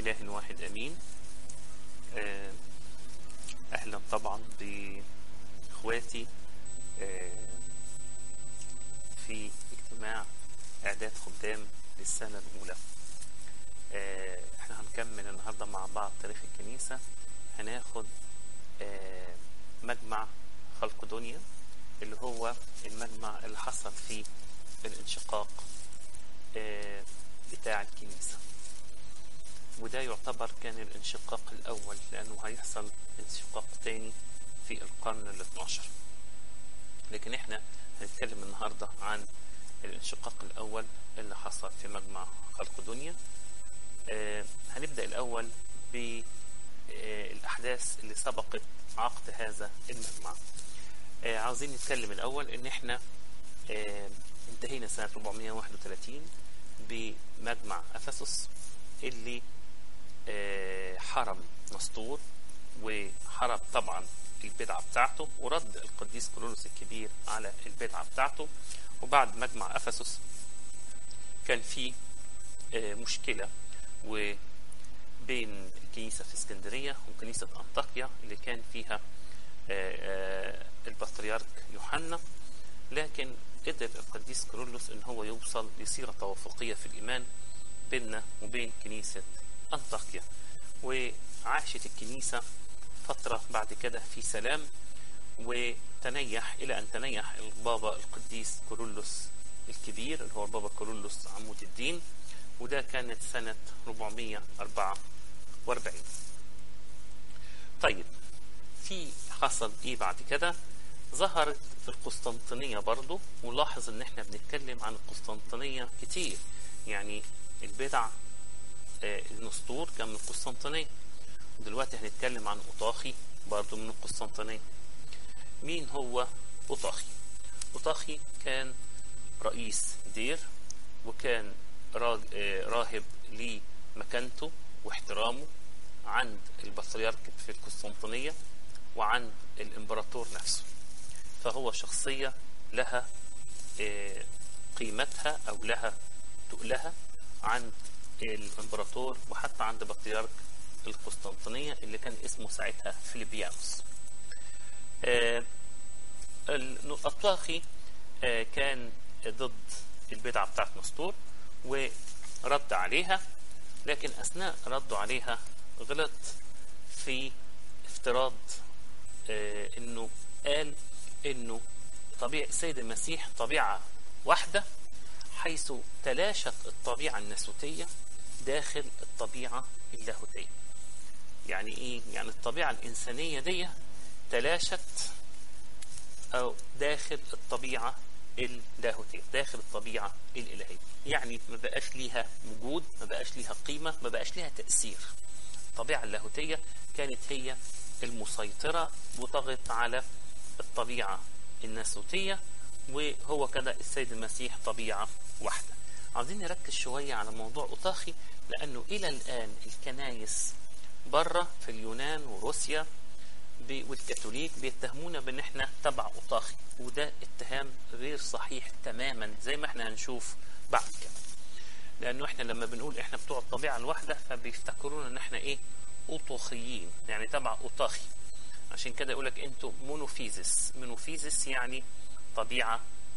إله واحد أمين آه، أهلا طبعا بإخواتي آه، في اجتماع إعداد خدام للسنة الأولى آه، احنا هنكمل النهاردة مع بعض تاريخ الكنيسة هناخد آه، مجمع خلق دنيا اللي هو المجمع اللي حصل فيه الانشقاق آه، بتاع الكنيسة وده يعتبر كان الانشقاق الأول لأنه هيحصل انشقاق تاني في القرن ال 12 لكن احنا هنتكلم النهاردة عن الانشقاق الأول اللي حصل في مجمع خلق دنيا آه، هنبدأ الأول بالأحداث اللي سبقت عقد هذا المجمع آه، عاوزين نتكلم الأول إن إحنا آه، انتهينا سنة 431 بمجمع أفسس اللي آه، حرم نسطور وحرم طبعا البدعة بتاعته ورد القديس كورولوس الكبير على البدعة بتاعته وبعد مجمع أفسس كان في آه، مشكلة وبين الكنيسة في اسكندرية وكنيسة أنطاكيا اللي كان فيها آه، آه، البطريرك يوحنا لكن قدر القديس كورولوس ان هو يوصل لصيغة توافقية في الإيمان بيننا وبين كنيسة أنطاكيا وعاشت الكنيسة فترة بعد كده في سلام وتنيح إلى أن تنيح البابا القديس كورولوس الكبير اللي هو البابا كورولوس عمود الدين وده كانت سنة 444 طيب في حصل ايه بعد كده ظهرت في القسطنطينية برضو ولاحظ ان احنا بنتكلم عن القسطنطينية كتير يعني البدع آه، النسطور كان من القسطنطينية دلوقتي هنتكلم عن أوطاخي برضو من القسطنطينية مين هو أوطاخي أوطاخي كان رئيس دير وكان راج- آه، راهب لمكانته واحترامه عند البطريرك في القسطنطينية وعند الإمبراطور نفسه فهو شخصية لها آه، قيمتها أو لها تقلها عند الإمبراطور وحتى عند بطريرك القسطنطينية اللي كان اسمه ساعتها فيليبيانوس آه، الأطلاخي آه، كان ضد البدعة بتاعت نسطور ورد عليها لكن أثناء رده عليها غلط في افتراض آه، انه قال انه طبيعة السيد المسيح طبيعة واحدة حيث تلاشت الطبيعة الناسوتية داخل الطبيعة اللاهوتية يعني ايه يعني الطبيعة الإنسانية دي تلاشت أو داخل الطبيعة اللاهوتية داخل الطبيعة الإلهية يعني ما بقاش ليها وجود ما بقاش ليها قيمة ما بقاش ليها تأثير الطبيعة اللاهوتية كانت هي المسيطرة وطغت على الطبيعة الناسوتية وهو كده السيد المسيح طبيعة واحدة عاوزين نركز شوية على موضوع أوطاخي لأنه إلى الآن الكنايس بره في اليونان وروسيا ب- والكاثوليك بيتهمونا بان احنا تبع اوطاخي وده اتهام غير صحيح تماما زي ما احنا هنشوف بعد كده لانه احنا لما بنقول احنا بتوع الطبيعه الواحده فبيفتكرونا ان احنا ايه اوطوخيين يعني تبع اوطاخي عشان كده يقول لك انتوا مونوفيزس مونوفيزس يعني طبيعه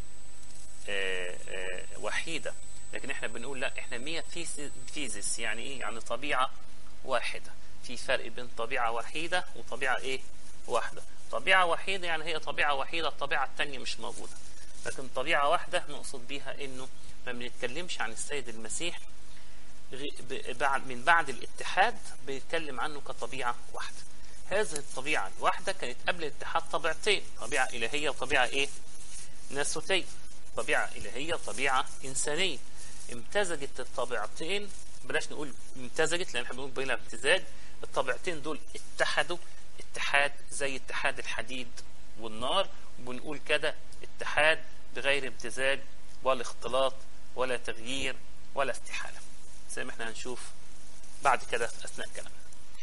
آه، آه، وحيده لكن احنا بنقول لا احنا مية فيز- فيزس يعني ايه يعني طبيعه واحده في فرق بين طبيعه وحيده وطبيعه ايه واحده طبيعه وحيده يعني هي طبيعه وحيده الطبيعه التانية مش موجوده لكن طبيعه واحده نقصد بيها انه ما بنتكلمش عن السيد المسيح غ- ب- بعد من بعد الاتحاد بيتكلم عنه كطبيعه واحده هذه الطبيعه الواحده كانت قبل الاتحاد طبيعتين طبيعه الهيه وطبيعه ايه ناسوتيه طبيعه الهيه وطبيعه انسانيه امتزجت الطبيعتين بلاش نقول امتزجت لان احنا بنقول بلا امتزاج الطبيعتين دول اتحدوا اتحاد زي اتحاد الحديد والنار وبنقول كده اتحاد بغير امتزاج ولا اختلاط ولا تغيير ولا استحالة زي ما احنا هنشوف بعد كده في أثناء كلامنا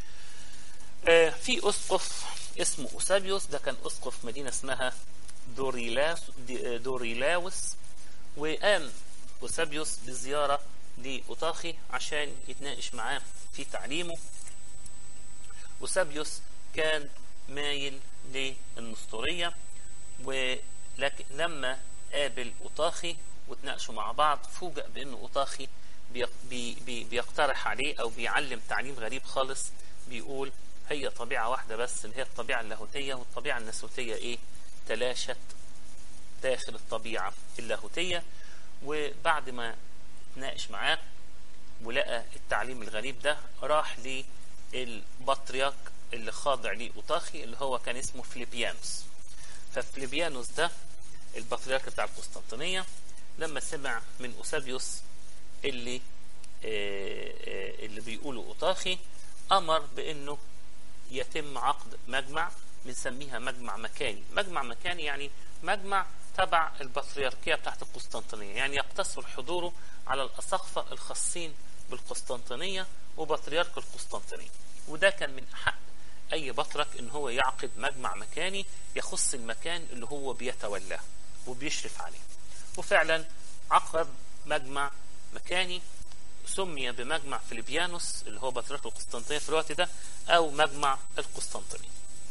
آه، في أسقف اسمه أوسابيوس ده كان أسقف مدينة اسمها دوريلاس دي- دوريلاوس وقام أوسابيوس بزيارة لأوطاخي عشان يتناقش معاه في تعليمه وسابيوس كان مايل للنسطورية ولكن لما قابل أوطاخي وتناقشوا مع بعض فوجئ بأنه أوطاخي بي بي بيقترح عليه أو بيعلم تعليم غريب خالص بيقول هي طبيعة واحدة بس اللي هي الطبيعة اللاهوتية والطبيعة الناسوتية إيه تلاشت داخل الطبيعة اللاهوتية وبعد ما تناقش معاه ولقى التعليم الغريب ده راح للبطريرك اللي خاضع ليه أوطاخي اللي هو كان اسمه فليبيانوس ففليبيانوس ده البطريرك بتاع القسطنطينية لما سمع من أوسابيوس اللي اللي بيقولوا أوطاخي أمر بأنه يتم عقد مجمع بنسميها مجمع مكاني مجمع مكاني يعني مجمع تبع البطريركية بتاعت القسطنطينية يعني يقتصر حضوره على الأساقفة الخاصين بالقسطنطينية وبطريرك القسطنطينية وده كان من حق أي بطرك إن هو يعقد مجمع مكاني يخص المكان اللي هو بيتولاه وبيشرف عليه وفعلا عقد مجمع مكاني سمي بمجمع فيليبيانوس اللي هو بطريرك القسطنطينية في الوقت ده أو مجمع القسطنطينية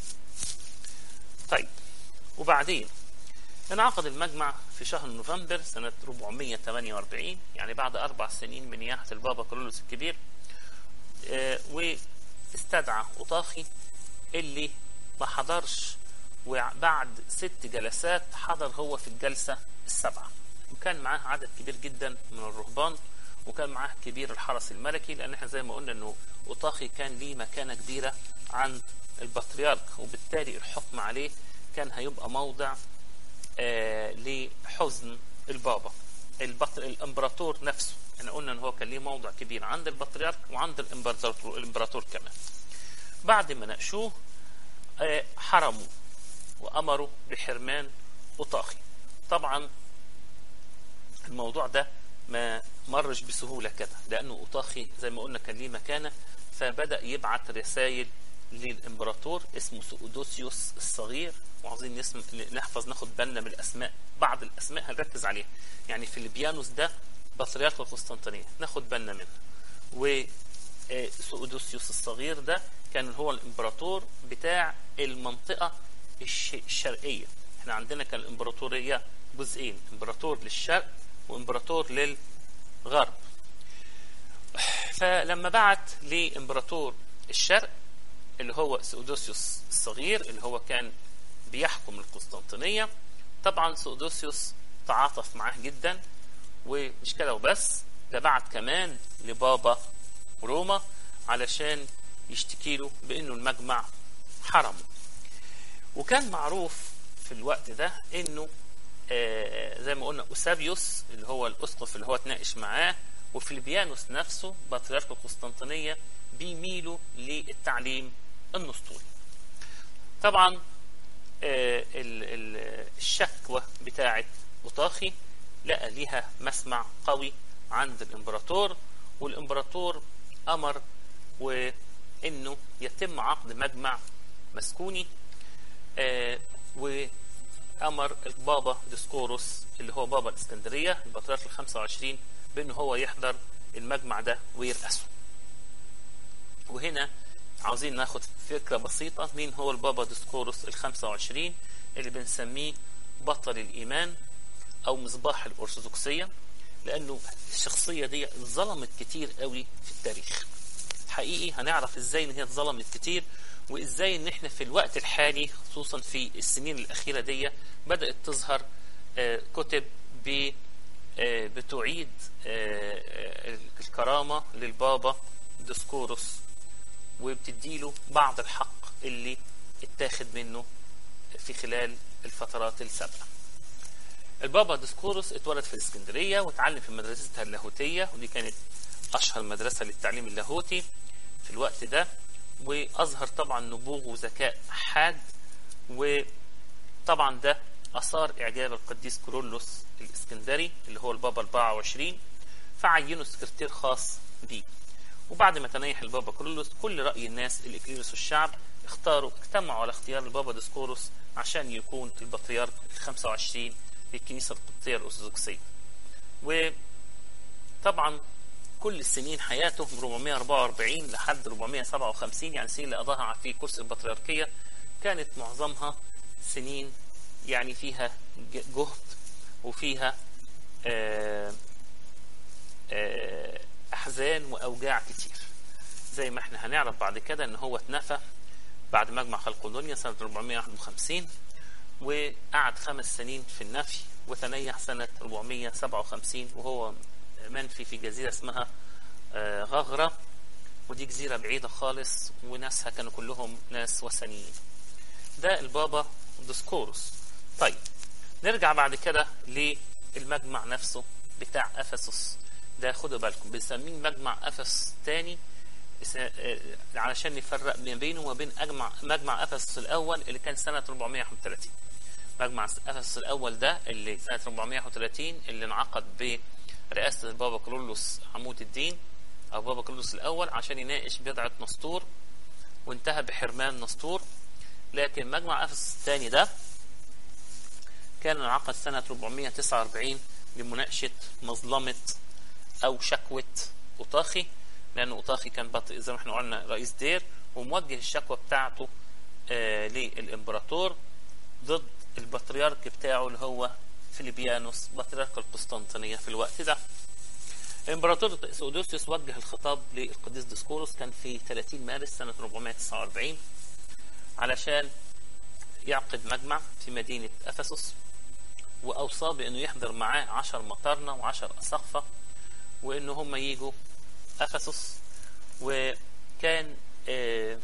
طيب وبعدين انعقد المجمع في شهر نوفمبر سنة 448 يعني بعد أربع سنين من نياحة البابا كارولوس الكبير آه واستدعى أوطاخي اللي ما حضرش وبعد ست جلسات حضر هو في الجلسة السابعة وكان معاه عدد كبير جدا من الرهبان وكان معاه كبير الحرس الملكي لأن احنا زي ما قلنا أنه أوطاخي كان ليه مكانة كبيرة عند البطريرك وبالتالي الحكم عليه كان هيبقى موضع آه لحزن البابا البطر الامبراطور نفسه احنا قلنا ان هو كان ليه موضع كبير عند البطريرك وعند الامبراطور الامبراطور كمان بعد ما ناقشوه آه حرموا وامروا بحرمان اوطاخي طبعا الموضوع ده ما مرش بسهوله كده لانه اوطاخي زي ما قلنا كان ليه مكانه فبدا يبعت رسائل للامبراطور اسمه سؤدوسيوس الصغير وعاوزين نسم... نحفظ ناخد بالنا من الاسماء بعض الاسماء هنركز عليها يعني فيليبيانوس ده بطريرك القسطنطينيه ناخد بالنا منه و سؤدوسيوس الصغير ده كان هو الامبراطور بتاع المنطقه الش... الشرقيه احنا عندنا كان الامبراطوريه جزئين امبراطور للشرق وامبراطور للغرب فلما بعت لامبراطور الشرق اللي هو سؤدوسيوس الصغير اللي هو كان بيحكم القسطنطينية طبعا سؤدوسيوس تعاطف معاه جدا ومش كده وبس ده بعت كمان لبابا روما علشان يشتكي له بانه المجمع حرمه وكان معروف في الوقت ده انه آه زي ما قلنا اوسابيوس اللي هو الاسقف اللي هو اتناقش معاه وفليبيانوس نفسه بطريرك القسطنطينيه بيميلوا للتعليم النسطوري طبعا آه الشكوى بتاعه اوطاخي لقى ليها مسمع قوي عند الامبراطور والامبراطور امر وانه يتم عقد مجمع مسكوني آه وامر البابا ديسكوروس اللي هو بابا الاسكندريه البطريرك ال 25 بانه هو يحضر المجمع ده ويرأسه وهنا عاوزين ناخد فكرة بسيطة مين هو البابا ديسكوروس ال 25 اللي بنسميه بطل الإيمان أو مصباح الأرثوذكسية لأنه الشخصية دي ظلمت كتير قوي في التاريخ حقيقي هنعرف ازاي ان هي اتظلمت كتير وازاي ان احنا في الوقت الحالي خصوصا في السنين الأخيرة دي بدأت تظهر كتب ب بتعيد الكرامة للبابا ديسكوروس وبتديله بعض الحق اللي اتاخد منه في خلال الفترات السابقة البابا ديسكوروس اتولد في الاسكندرية وتعلم في مدرستها اللاهوتية ودي كانت أشهر مدرسة للتعليم اللاهوتي في الوقت ده وأظهر طبعا نبوغ وذكاء حاد وطبعا ده أثار إعجاب القديس كورولوس الإسكندري اللي هو البابا 24 فعينه سكرتير خاص بيه وبعد ما تنيح البابا كورولوس كل رأي الناس الإكليروس والشعب اختاروا اجتمعوا على اختيار البابا ديسكوروس عشان يكون البطريرك ال 25 للكنيسة القبطية الأرثوذكسية وطبعا كل سنين حياته من 444 لحد 457 يعني السنين اللي قضاها في كرسي البطريركية كانت معظمها سنين يعني فيها جهد وفيها آه آه أحزان وأوجاع كتير زي ما احنا هنعرف بعد كده ان هو اتنفى بعد مجمع خلق الدنيا سنة 451 وقعد خمس سنين في النفي وتنيح سنة 457 وهو منفي في جزيرة اسمها غغرة ودي جزيرة بعيدة خالص وناسها كانوا كلهم ناس وثنيين ده البابا ديسكوروس طيب نرجع بعد كده للمجمع نفسه بتاع أفسس ده خدوا بالكم بنسميه مجمع أفس تاني علشان نفرق ما بينه وما بين أجمع مجمع أفسس الأول اللي كان سنة 431 مجمع أفسس الأول ده اللي سنة 431 اللي انعقد برئاسة البابا كرولوس عمود الدين أو بابا كرولوس الأول عشان يناقش بضعة نسطور وانتهى بحرمان نسطور لكن مجمع أفسس الثاني ده كان انعقد سنة 449 لمناقشة مظلمة أو شكوى أوطاخي لأن أوطاخي كان بط... زي ما احنا قلنا رئيس دير وموجه الشكوى بتاعته آه للإمبراطور ضد البطريرك بتاعه اللي هو فيليبيانوس بطريرك القسطنطينية في الوقت ده الإمبراطور سودوسيوس وجه الخطاب للقديس ديسكوروس كان في 30 مارس سنة 449 علشان يعقد مجمع في مدينة أفسس وأوصاه بأنه يحضر معاه عشر مطارنة وعشر أسقفة وإن هم يجوا أفسس وكان آه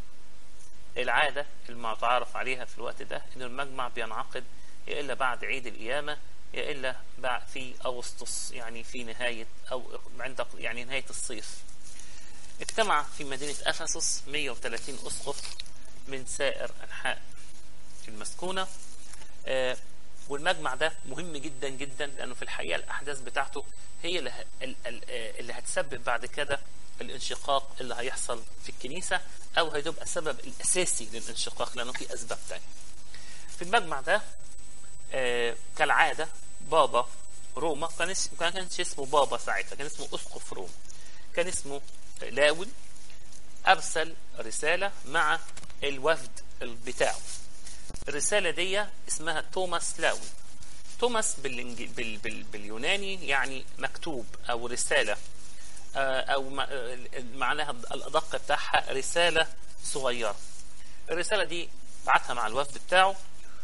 العادة المتعارف عليها في الوقت ده إن المجمع بينعقد يا إلا بعد عيد القيامة يا إلا بعد في أغسطس يعني في نهاية أو عند يعني نهاية الصيف اجتمع في مدينة أفسس 130 أسقف من سائر أنحاء المسكونة آه والمجمع ده مهم جدا جدا لأنه في الحقيقة الأحداث بتاعته هي اللي, اللي هتسبب بعد كده الانشقاق اللي هيحصل في الكنيسة أو هتبقى السبب الأساسي للانشقاق لأنه في أسباب تانية في المجمع ده آه كالعادة بابا روما كان اسمه كان كانش اسمه بابا ساعتها كان اسمه أسقف روما كان اسمه لاون أرسل رسالة مع الوفد بتاعه الرسالة دي اسمها توماس لاون توماس بالإنجل... بال... بال... باليوناني يعني مكتوب أو رسالة أو معناها الأدق بتاعها رسالة صغيرة الرسالة دي بعتها مع الوفد بتاعه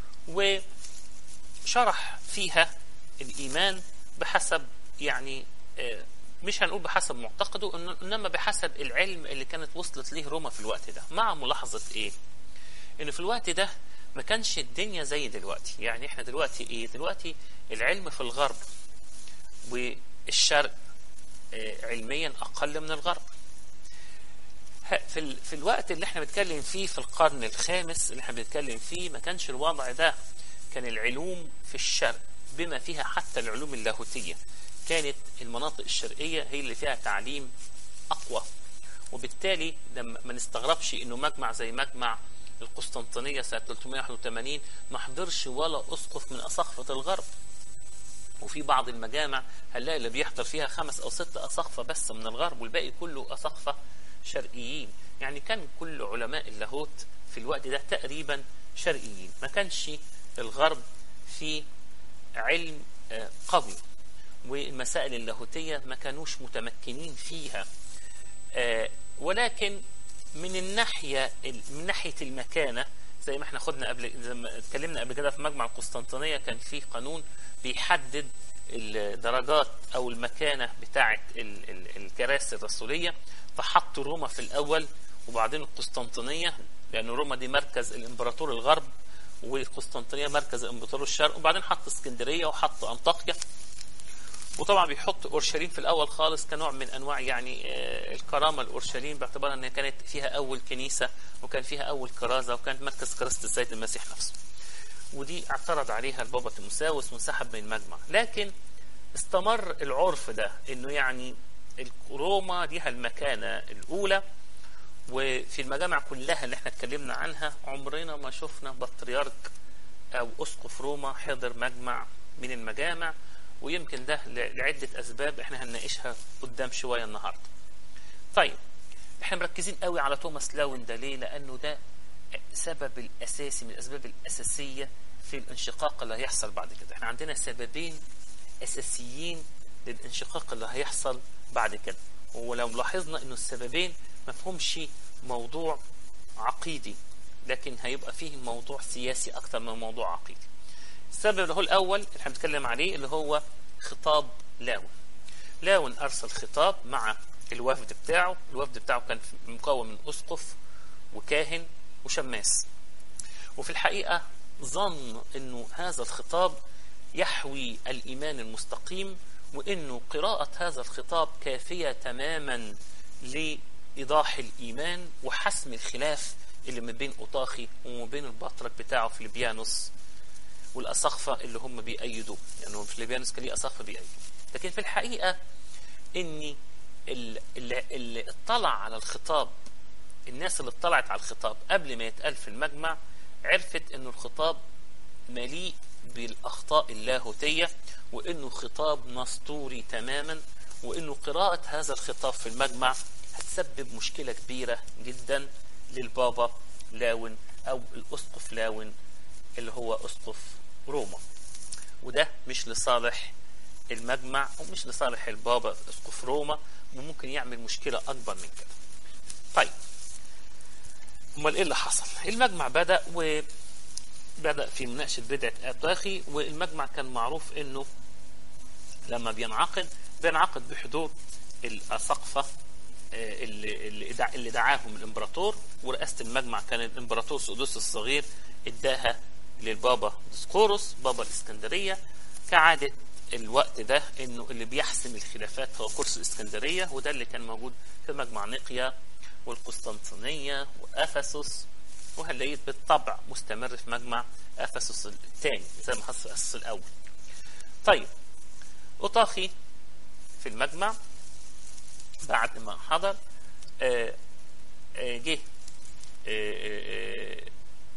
وشرح فيها الإيمان بحسب يعني مش هنقول بحسب معتقده إنما بحسب العلم اللي كانت وصلت ليه روما في الوقت ده مع ملاحظة إيه؟ إن في الوقت ده ما كانش الدنيا زي دلوقتي يعني احنا دلوقتي ايه دلوقتي العلم في الغرب والشرق علميا اقل من الغرب في, ال... في الوقت اللي احنا بنتكلم فيه في القرن الخامس اللي احنا بنتكلم فيه ما كانش الوضع ده كان العلوم في الشرق بما فيها حتى العلوم اللاهوتية كانت المناطق الشرقية هي اللي فيها تعليم أقوى وبالتالي لما ما نستغربش انه مجمع زي مجمع القسطنطينية سنة 381 ما حضرش ولا أسقف من أساقفة الغرب وفي بعض المجامع هنلاقي اللي بيحضر فيها خمس أو ست أساقفة بس من الغرب والباقي كله أساقفة شرقيين يعني كان كل علماء اللاهوت في الوقت ده تقريبا شرقيين ما كانش الغرب في علم قوي والمسائل اللاهوتية ما كانوش متمكنين فيها ولكن من الناحية من ناحية المكانة زي ما احنا خدنا قبل زي ما اتكلمنا قبل كده في مجمع القسطنطينية كان في قانون بيحدد الدرجات او المكانة بتاعة الكراسي الرسولية فحط روما في الاول وبعدين القسطنطينية لان روما دي مركز الامبراطور الغرب والقسطنطينية مركز الامبراطور الشرق وبعدين حط اسكندرية وحط انطاكيا وطبعا بيحط اورشليم في الاول خالص كنوع من انواع يعني الكرامه لاورشليم باعتبار ان كانت فيها اول كنيسه وكان فيها اول كرازه وكانت مركز كرازه السيد المسيح نفسه. ودي اعترض عليها البابا تيموساوس وانسحب من المجمع، لكن استمر العرف ده انه يعني روما ليها المكانه الاولى وفي المجامع كلها اللي احنا اتكلمنا عنها عمرنا ما شفنا بطريرك او اسقف روما حضر مجمع من المجامع ويمكن ده ل- لعدة أسباب احنا هنناقشها قدام شوية النهاردة طيب احنا مركزين قوي على توماس لاون ده ليه لأنه ده سبب الأساسي من الأسباب الأساسية في الانشقاق اللي هيحصل بعد كده احنا عندنا سببين أساسيين للانشقاق اللي هيحصل بعد كده ولو لاحظنا انه السببين مفهومش موضوع عقيدي لكن هيبقى فيه موضوع سياسي اكتر من موضوع عقيدي السبب اللي هو الاول اللي احنا بنتكلم عليه اللي هو خطاب لاون لاون ارسل خطاب مع الوفد بتاعه الوفد بتاعه كان مكون من اسقف وكاهن وشماس وفي الحقيقه ظن انه هذا الخطاب يحوي الايمان المستقيم وانه قراءه هذا الخطاب كافيه تماما لايضاح الايمان وحسم الخلاف اللي ما بين اوطاخي وما بين البطرك بتاعه فيليبيانوس والاساقفه اللي هم بيأيدوه يعني هو فيليبيانوس كان ليه اساقفه بيأيدوه لكن في الحقيقه ان اللي, اللي اطلع على الخطاب الناس اللي اطلعت على الخطاب قبل ما يتقال في المجمع عرفت انه الخطاب مليء بالاخطاء اللاهوتيه وانه خطاب نسطوري تماما وانه قراءه هذا الخطاب في المجمع هتسبب مشكله كبيره جدا للبابا لاون او الاسقف لاون اللي هو اسقف روما وده مش لصالح المجمع ومش لصالح البابا اسقف روما وممكن يعمل مشكله اكبر من كده طيب امال ايه اللي حصل المجمع بدا وبدا في مناقشه بدعه اباخي والمجمع كان معروف انه لما بينعقد بينعقد بحضور الاساقفه اللي اللي دع- اللي دعاهم الامبراطور ورئاسه المجمع كان الامبراطور سودوس الصغير اداها للبابا ديسكوروس بابا الاسكندريه كعاده الوقت ده انه اللي بيحسم الخلافات هو كرسي الاسكندريه وده اللي كان موجود في مجمع نقيا والقسطنطينيه وافسس وهنلاقيه بالطبع مستمر في مجمع افسس الثاني زي ما حصل في افسس الاول. طيب اوطاخي في المجمع بعد ما حضر آه، آه، جه آه، آه، آه،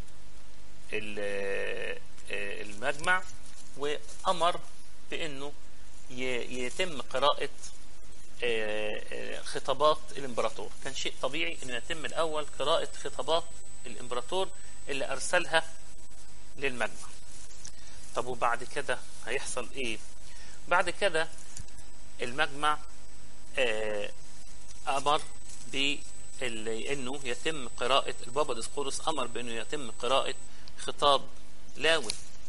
ال- آه، آه، المجمع وامر بانه ي- يتم قراءه آه، آه، خطابات الامبراطور كان شيء طبيعي انه يتم الاول قراءه خطابات الامبراطور اللي ارسلها للمجمع طب وبعد كده هيحصل ايه بعد كده المجمع آه، امر بانه يتم قراءه البابا ديسقورس امر بانه يتم قراءه خطاب لاون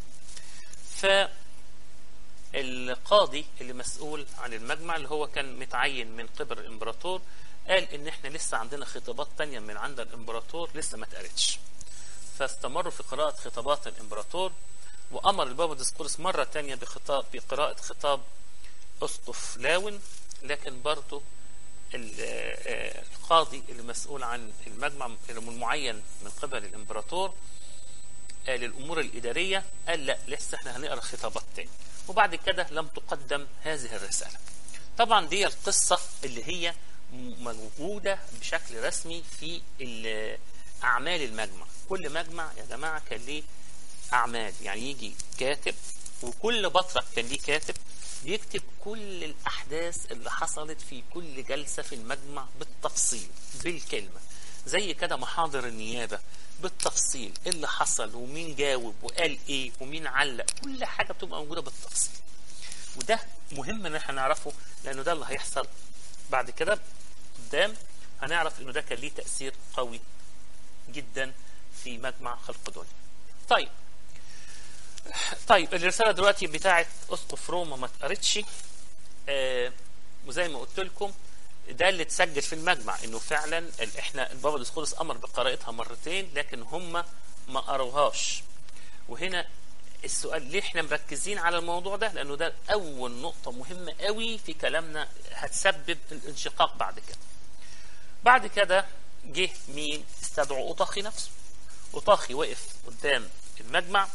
فالقاضي اللي مسؤول عن المجمع اللي هو كان متعين من قبل الامبراطور قال ان احنا لسه عندنا خطابات تانية من عند الامبراطور لسه ما اتقالتش فاستمروا في قراءة خطابات الامبراطور وامر البابا ديسقورس مرة تانية بخطاب بقراءة خطاب اسقف لاون لكن برضه ال- آه، القاضي اللي مسؤول عن المجمع المعين من قبل الامبراطور آه، للامور الاداريه قال لا لسه احنا هنقرا خطابات تاني وبعد كده لم تقدم هذه الرساله طبعا دي القصه اللي هي م- موجوده بشكل رسمي في ال- اعمال المجمع كل مجمع يا جماعه كان ليه اعمال يعني يجي كاتب وكل بطرك كان ليه كاتب بيكتب كل الاحداث اللي حصلت في كل جلسه في المجمع بالتفصيل بالكلمه زي كده محاضر النيابه بالتفصيل إيه اللي حصل ومين جاوب وقال ايه ومين علق كل حاجه بتبقى موجوده بالتفصيل وده مهم ان احنا نعرفه لانه ده اللي هيحصل بعد كده قدام هنعرف انه ده كان ليه تاثير قوي جدا في مجمع خلق دنيا طيب طيب الرساله دلوقتي بتاعت اسقف روما ما اتقرتش آه وزي ما قلت لكم ده اللي اتسجل في المجمع انه فعلا ال- احنا البابا ديسقورس امر بقراءتها مرتين لكن هم ما قروهاش وهنا السؤال ليه احنا مركزين على الموضوع ده لانه ده اول نقطه مهمه قوي في كلامنا هتسبب الانشقاق بعد كده بعد كده جه مين استدعوا اوطاخي نفسه اوطاخي وقف قدام المجمع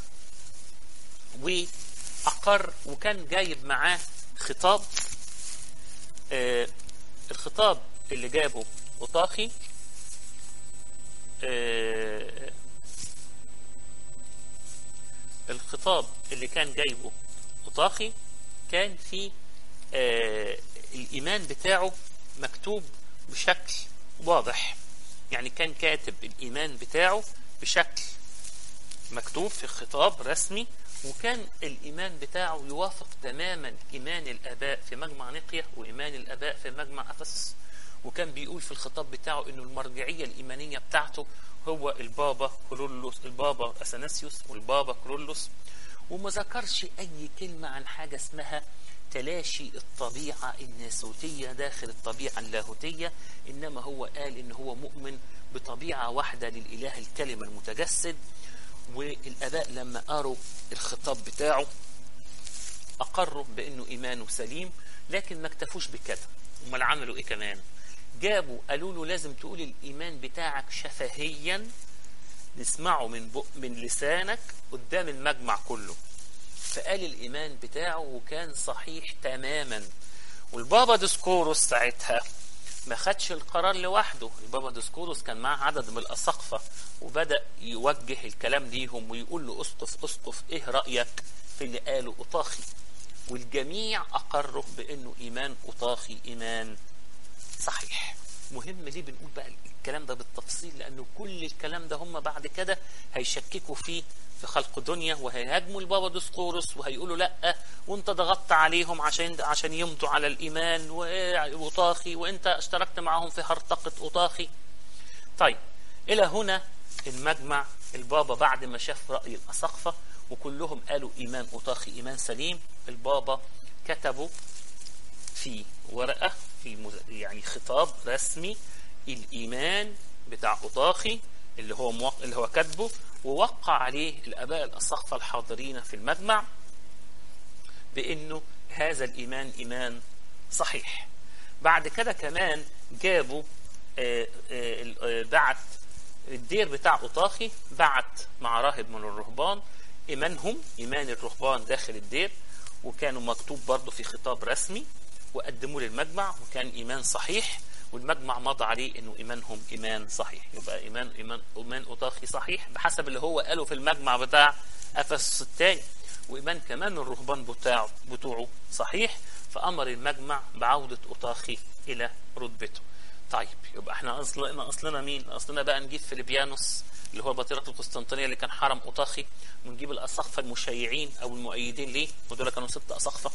واقر وكان جايب معاه خطاب آه الخطاب اللي جابه اوطاخي آه الخطاب اللي كان جايبه اوطاخي كان في آه الإيمان بتاعه مكتوب بشكل واضح يعني كان كاتب الإيمان بتاعه بشكل مكتوب في خطاب رسمي وكان الإيمان بتاعه يوافق تماما إيمان الآباء في مجمع نقية وإيمان الآباء في مجمع أفسس وكان بيقول في الخطاب بتاعه إنه المرجعية الإيمانية بتاعته هو البابا كرولوس البابا أثناسيوس والبابا كرولوس وما ذكرش أي كلمة عن حاجة اسمها تلاشي الطبيعة الناسوتية داخل الطبيعة اللاهوتية إنما هو قال إن هو مؤمن بطبيعة واحدة للإله الكلمة المتجسد والآباء لما قروا الخطاب بتاعه أقروا بأنه إيمانه سليم لكن ما اكتفوش بكده امال عملوا إيه كمان جابوا قالوا له لازم تقول الإيمان بتاعك شفهيا نسمعه من بق من لسانك قدام المجمع كله فقال الإيمان بتاعه وكان صحيح تماما والبابا ديسكوروس ساعتها ما خدش القرار لوحده البابا ديسكوروس كان معاه عدد من الأساقفة وبدأ يوجه الكلام ليهم ويقول له أسقف أسقف إيه رأيك في اللي قاله أطاخي والجميع أقروا بأنه إيمان أطاخي إيمان صحيح مهم ليه بنقول بقى الكلام ده بالتفصيل لأنه كل الكلام ده هم بعد كده هيشككوا فيه في خلق دنيا وهيهاجموا البابا ديسقورس وهيقولوا لا وانت ضغطت عليهم عشان عشان يمضوا على الايمان واطاخي وانت اشتركت معاهم في هرطقه اطاخي. طيب الى هنا المجمع البابا بعد ما شاف راي الاساقفه وكلهم قالوا ايمان اطاخي ايمان سليم البابا كتبوا في ورقه في يعني خطاب رسمي الايمان بتاع اطاخي اللي هو موق... اللي هو كاتبه ووقع عليه الاباء الاساقفه الحاضرين في المجمع بانه هذا الايمان ايمان صحيح بعد كده كمان جابوا آآ آآ بعت الدير بتاع أطاخي بعت مع راهب من الرهبان إيمانهم إيمان الرهبان داخل الدير وكانوا مكتوب برضه في خطاب رسمي وقدموه للمجمع وكان إيمان صحيح والمجمع مضى عليه انه ايمانهم ايمان صحيح يبقى ايمان ايمان ايمان اوطاخي صحيح بحسب اللي هو قاله في المجمع بتاع افسس الثاني وايمان كمان الرهبان بتاعه بتوعه صحيح فامر المجمع بعوده اوطاخي الى رتبته طيب يبقى احنا اصلنا اصلنا مين اصلنا بقى نجيب فيليبيانوس اللي هو بطيرة القسطنطينية اللي كان حرم أوطاخي ونجيب الأساقفة المشيعين أو المؤيدين ليه ودول كانوا ست أساقفة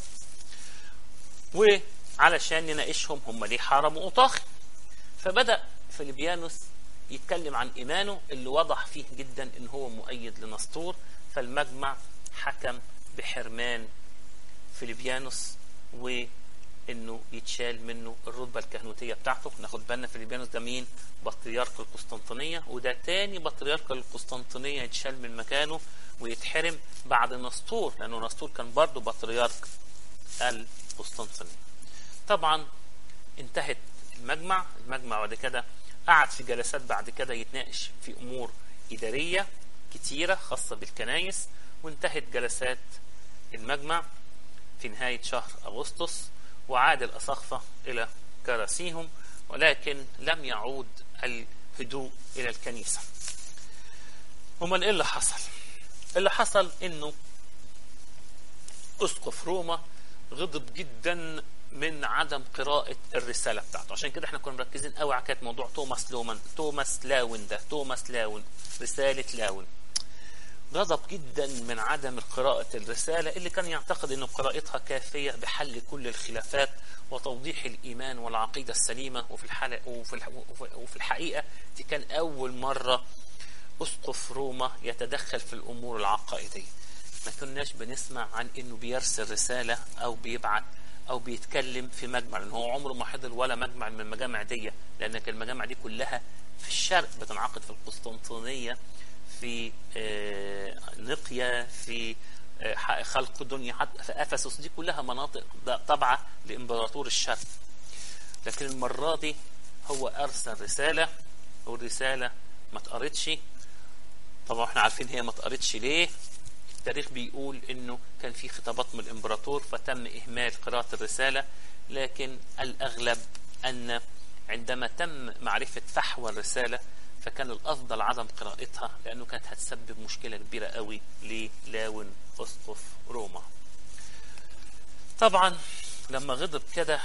وعلشان نناقشهم هم ليه حرموا أوطاخي فبدأ فيليبيانوس يتكلم عن إيمانه اللي وضح فيه جدا إن هو مؤيد لنسطور فالمجمع حكم بحرمان فيليبيانوس وإنه يتشال منه الرتبة الكهنوتية بتاعته ناخد بالنا فيليبيانوس ده مين بطريرك القسطنطينية وده تاني بطريرك القسطنطينية يتشال من مكانه ويتحرم بعد نسطور لأنه نسطور كان برضه بطريرك القسطنطينية طبعا انتهت المجمع المجمع بعد كده قعد في جلسات بعد كده يتناقش في امور اداريه كتيره خاصه بالكنايس وانتهت جلسات المجمع في نهايه شهر اغسطس وعاد الاساقفه الى كراسيهم ولكن لم يعود الهدوء الى الكنيسه امال ايه اللي حصل اللي حصل انه اسقف روما غضب جدا من عدم قراءة الرسالة بتاعته عشان كده احنا كنا مركزين قوي على كانت موضوع توماس لومان توماس لاون ده توماس لاون رسالة لاون غضب جدا من عدم قراءة الرسالة اللي كان يعتقد ان قراءتها كافية بحل كل الخلافات وتوضيح الإيمان والعقيدة السليمة وفي, الحلقة وفي, وفي الحقيقة دي كان أول مرة أسقف روما يتدخل في الأمور العقائدية ما كناش بنسمع عن انه بيرسل رسالة او بيبعت او بيتكلم في مجمع لان هو عمره ما حضر ولا مجمع من المجامع دي لان المجامع دي كلها في الشرق بتنعقد في القسطنطينيه في نقيا في خلق دنيا حتى في افسس دي كلها مناطق تابعه لامبراطور الشرق لكن المره دي هو ارسل رساله والرساله ما اتقرتش طبعا احنا عارفين هي ما اتقرتش ليه التاريخ بيقول انه كان في خطابات من الامبراطور فتم اهمال قراءة الرسالة لكن الاغلب ان عندما تم معرفة فحوى الرسالة فكان الافضل عدم قراءتها لانه كانت هتسبب مشكلة كبيرة قوي للاون اسقف روما طبعا لما غضب كده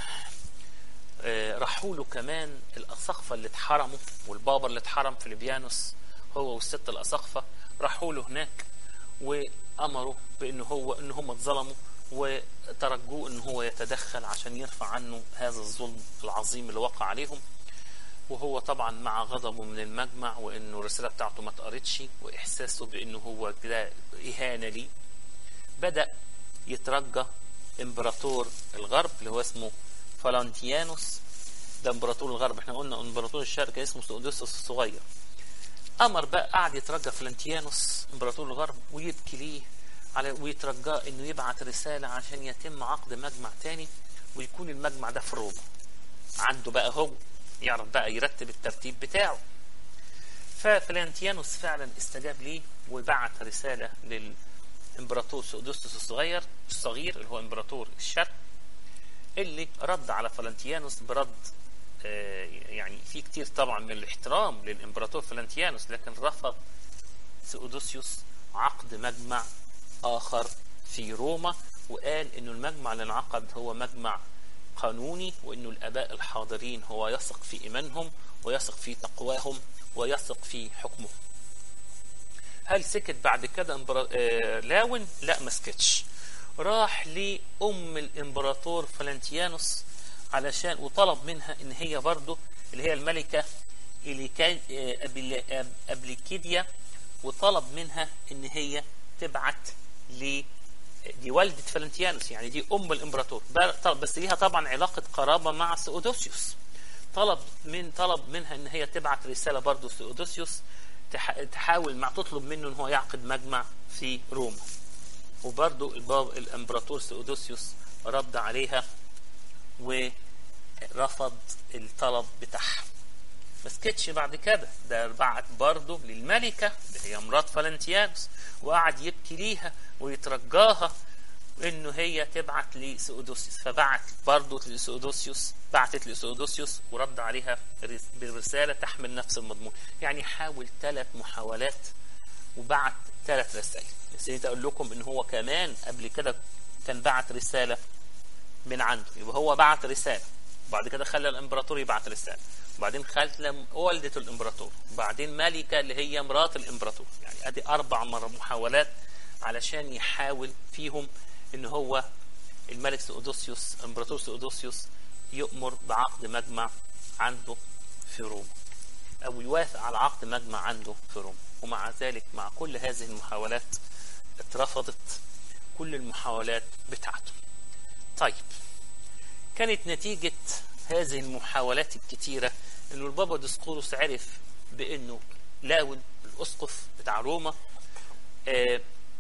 آه، راحوا له كمان الأساقفة اللي اتحرموا والبابا اللي اتحرم في ليبيانوس هو والست الأساقفة راحوا له هناك وأمروا بأن هو أن هم اتظلموا وترجوه أن هو يتدخل عشان يرفع عنه هذا الظلم العظيم اللي وقع عليهم وهو طبعا مع غضبه من المجمع وانه الرساله بتاعته ما اتقرتش واحساسه بانه هو كده اهانه ليه بدا يترجى امبراطور الغرب اللي هو اسمه فالنتيانوس ده امبراطور الغرب احنا قلنا امبراطور الشرق كان اسمه سؤدوسوس الصغير امر بقى قعد يترجى فلنتيانوس امبراطور الغرب ويبكي ليه على ويترجاه انه يبعت رساله عشان يتم عقد مجمع تاني ويكون المجمع ده في روما عنده بقى هو يعرف بقى يرتب الترتيب بتاعه ففلانتيانوس فعلا استجاب ليه وبعت رسالة للإمبراطور سؤدوستوس الصغير الصغير اللي هو إمبراطور الشرق اللي رد على فلانتيانوس برد آه، يعني في كتير طبعا من الاحترام للإمبراطور فلانتيانوس لكن رفض سؤدوسيوس عقد مجمع آخر في روما وقال إنه المجمع اللي انعقد هو مجمع قانوني وانه الاباء الحاضرين هو يثق في ايمانهم ويثق في تقواهم ويثق في حكمهم هل سكت بعد كده امبرا... آه لاون لا ما سكتش راح لام الامبراطور فلنتيانوس علشان وطلب منها ان هي برضه اللي هي الملكه إليكا... آه، أبل... أب- ابليكيديا وطلب منها ان هي تبعت ل دي والدة فلنتيانوس يعني دي أم الإمبراطور بل- طب- بس ليها طبعا علاقة قرابة مع سؤدوسيوس طلب من طلب منها ان هي تبعت رسالة برضو سؤدوسيوس تح- تحاول مع تطلب منه ان هو يعقد مجمع في روما وبرضو الباب الامبراطور سؤدوسيوس رد عليها ورفض الطلب بتاعها ما سكتش بعد كده ده بعت برضه للملكة اللي هي مرات فالنتيانوس وقعد يبكي ليها ويترجاها انه هي تبعت لسؤدوسيوس فبعت برضه لسؤدوسيوس بعتت لسؤدوسيوس ورد عليها رس- برسالة تحمل نفس المضمون يعني حاول ثلاث محاولات وبعت ثلاث رسائل نسيت اقول لكم ان هو كمان قبل كده كان بعت رسالة من عنده يبقى هو بعت رسالة وبعد كده خلى الامبراطور يبعت رسالة وبعدين خلى والدة الامبراطور وبعدين ملكة اللي هي مرات الامبراطور يعني ادي اربع مر- محاولات علشان يحاول فيهم ان هو الملك سؤدوسيوس امبراطور سؤدوسيوس يؤمر بعقد مجمع عنده في روما او يوافق على عقد مجمع عنده في روما ومع ذلك مع كل هذه المحاولات اترفضت كل المحاولات بتاعته طيب كانت نتيجة هذه المحاولات الكتيرة انه البابا ديسقورس عرف بانه لاون الاسقف بتاع روما آه،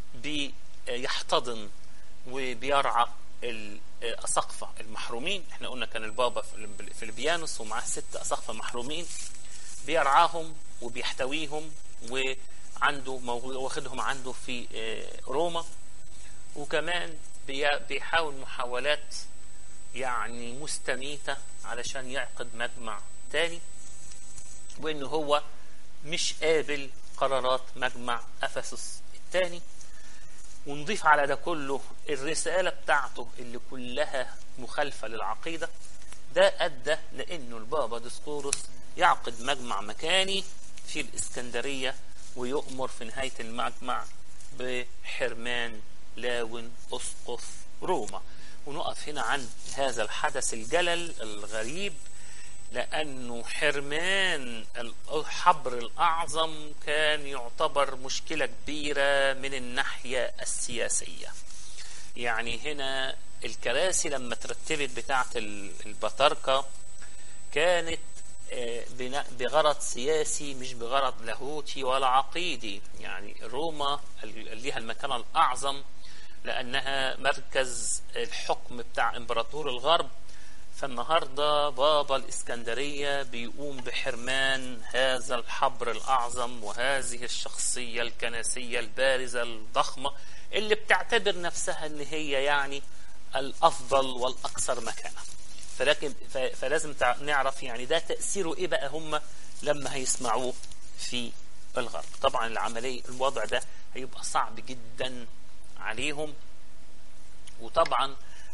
بيحتضن وبيرعى الأساقفة المحرومين احنا قلنا كان البابا في- في البيانوس ومعاه ست أساقفة محرومين بيرعاهم وبيحتويهم وعنده موجود واخدهم عنده في آه، روما وكمان بي- بيحاول محاولات يعني مستميتة علشان يعقد مجمع تاني وانه هو مش قابل قرارات مجمع افسس الثاني ونضيف على ده كله الرسالة بتاعته اللي كلها مخالفة للعقيدة ده أدى لأنه البابا ديسقورس يعقد مجمع مكاني في الإسكندرية ويؤمر في نهاية المجمع بحرمان لاون أسقف روما ونقف هنا عند هذا الحدث الجلل الغريب لأنه حرمان الحبر الأعظم كان يعتبر مشكلة كبيرة من الناحية السياسية يعني هنا الكراسي لما ترتبت بتاعة البطاركة كانت آه، بناء- بغرض سياسي مش بغرض لاهوتي ولا عقيدي يعني روما اللي ليها المكانة الأعظم لأنها مركز الحكم بتاع إمبراطور الغرب فالنهاردة بابا الإسكندرية بيقوم بحرمان هذا الحبر الأعظم وهذه الشخصية الكنسية البارزة الضخمة اللي بتعتبر نفسها ان هي يعني الأفضل والأكثر مكانة فلكن ف- فلازم تع- نعرف يعني ده تأثيره إيه بقى هم لما هيسمعوه في الغرب طبعا العملية الوضع ده هيبقى صعب جدا عليهم وطبعا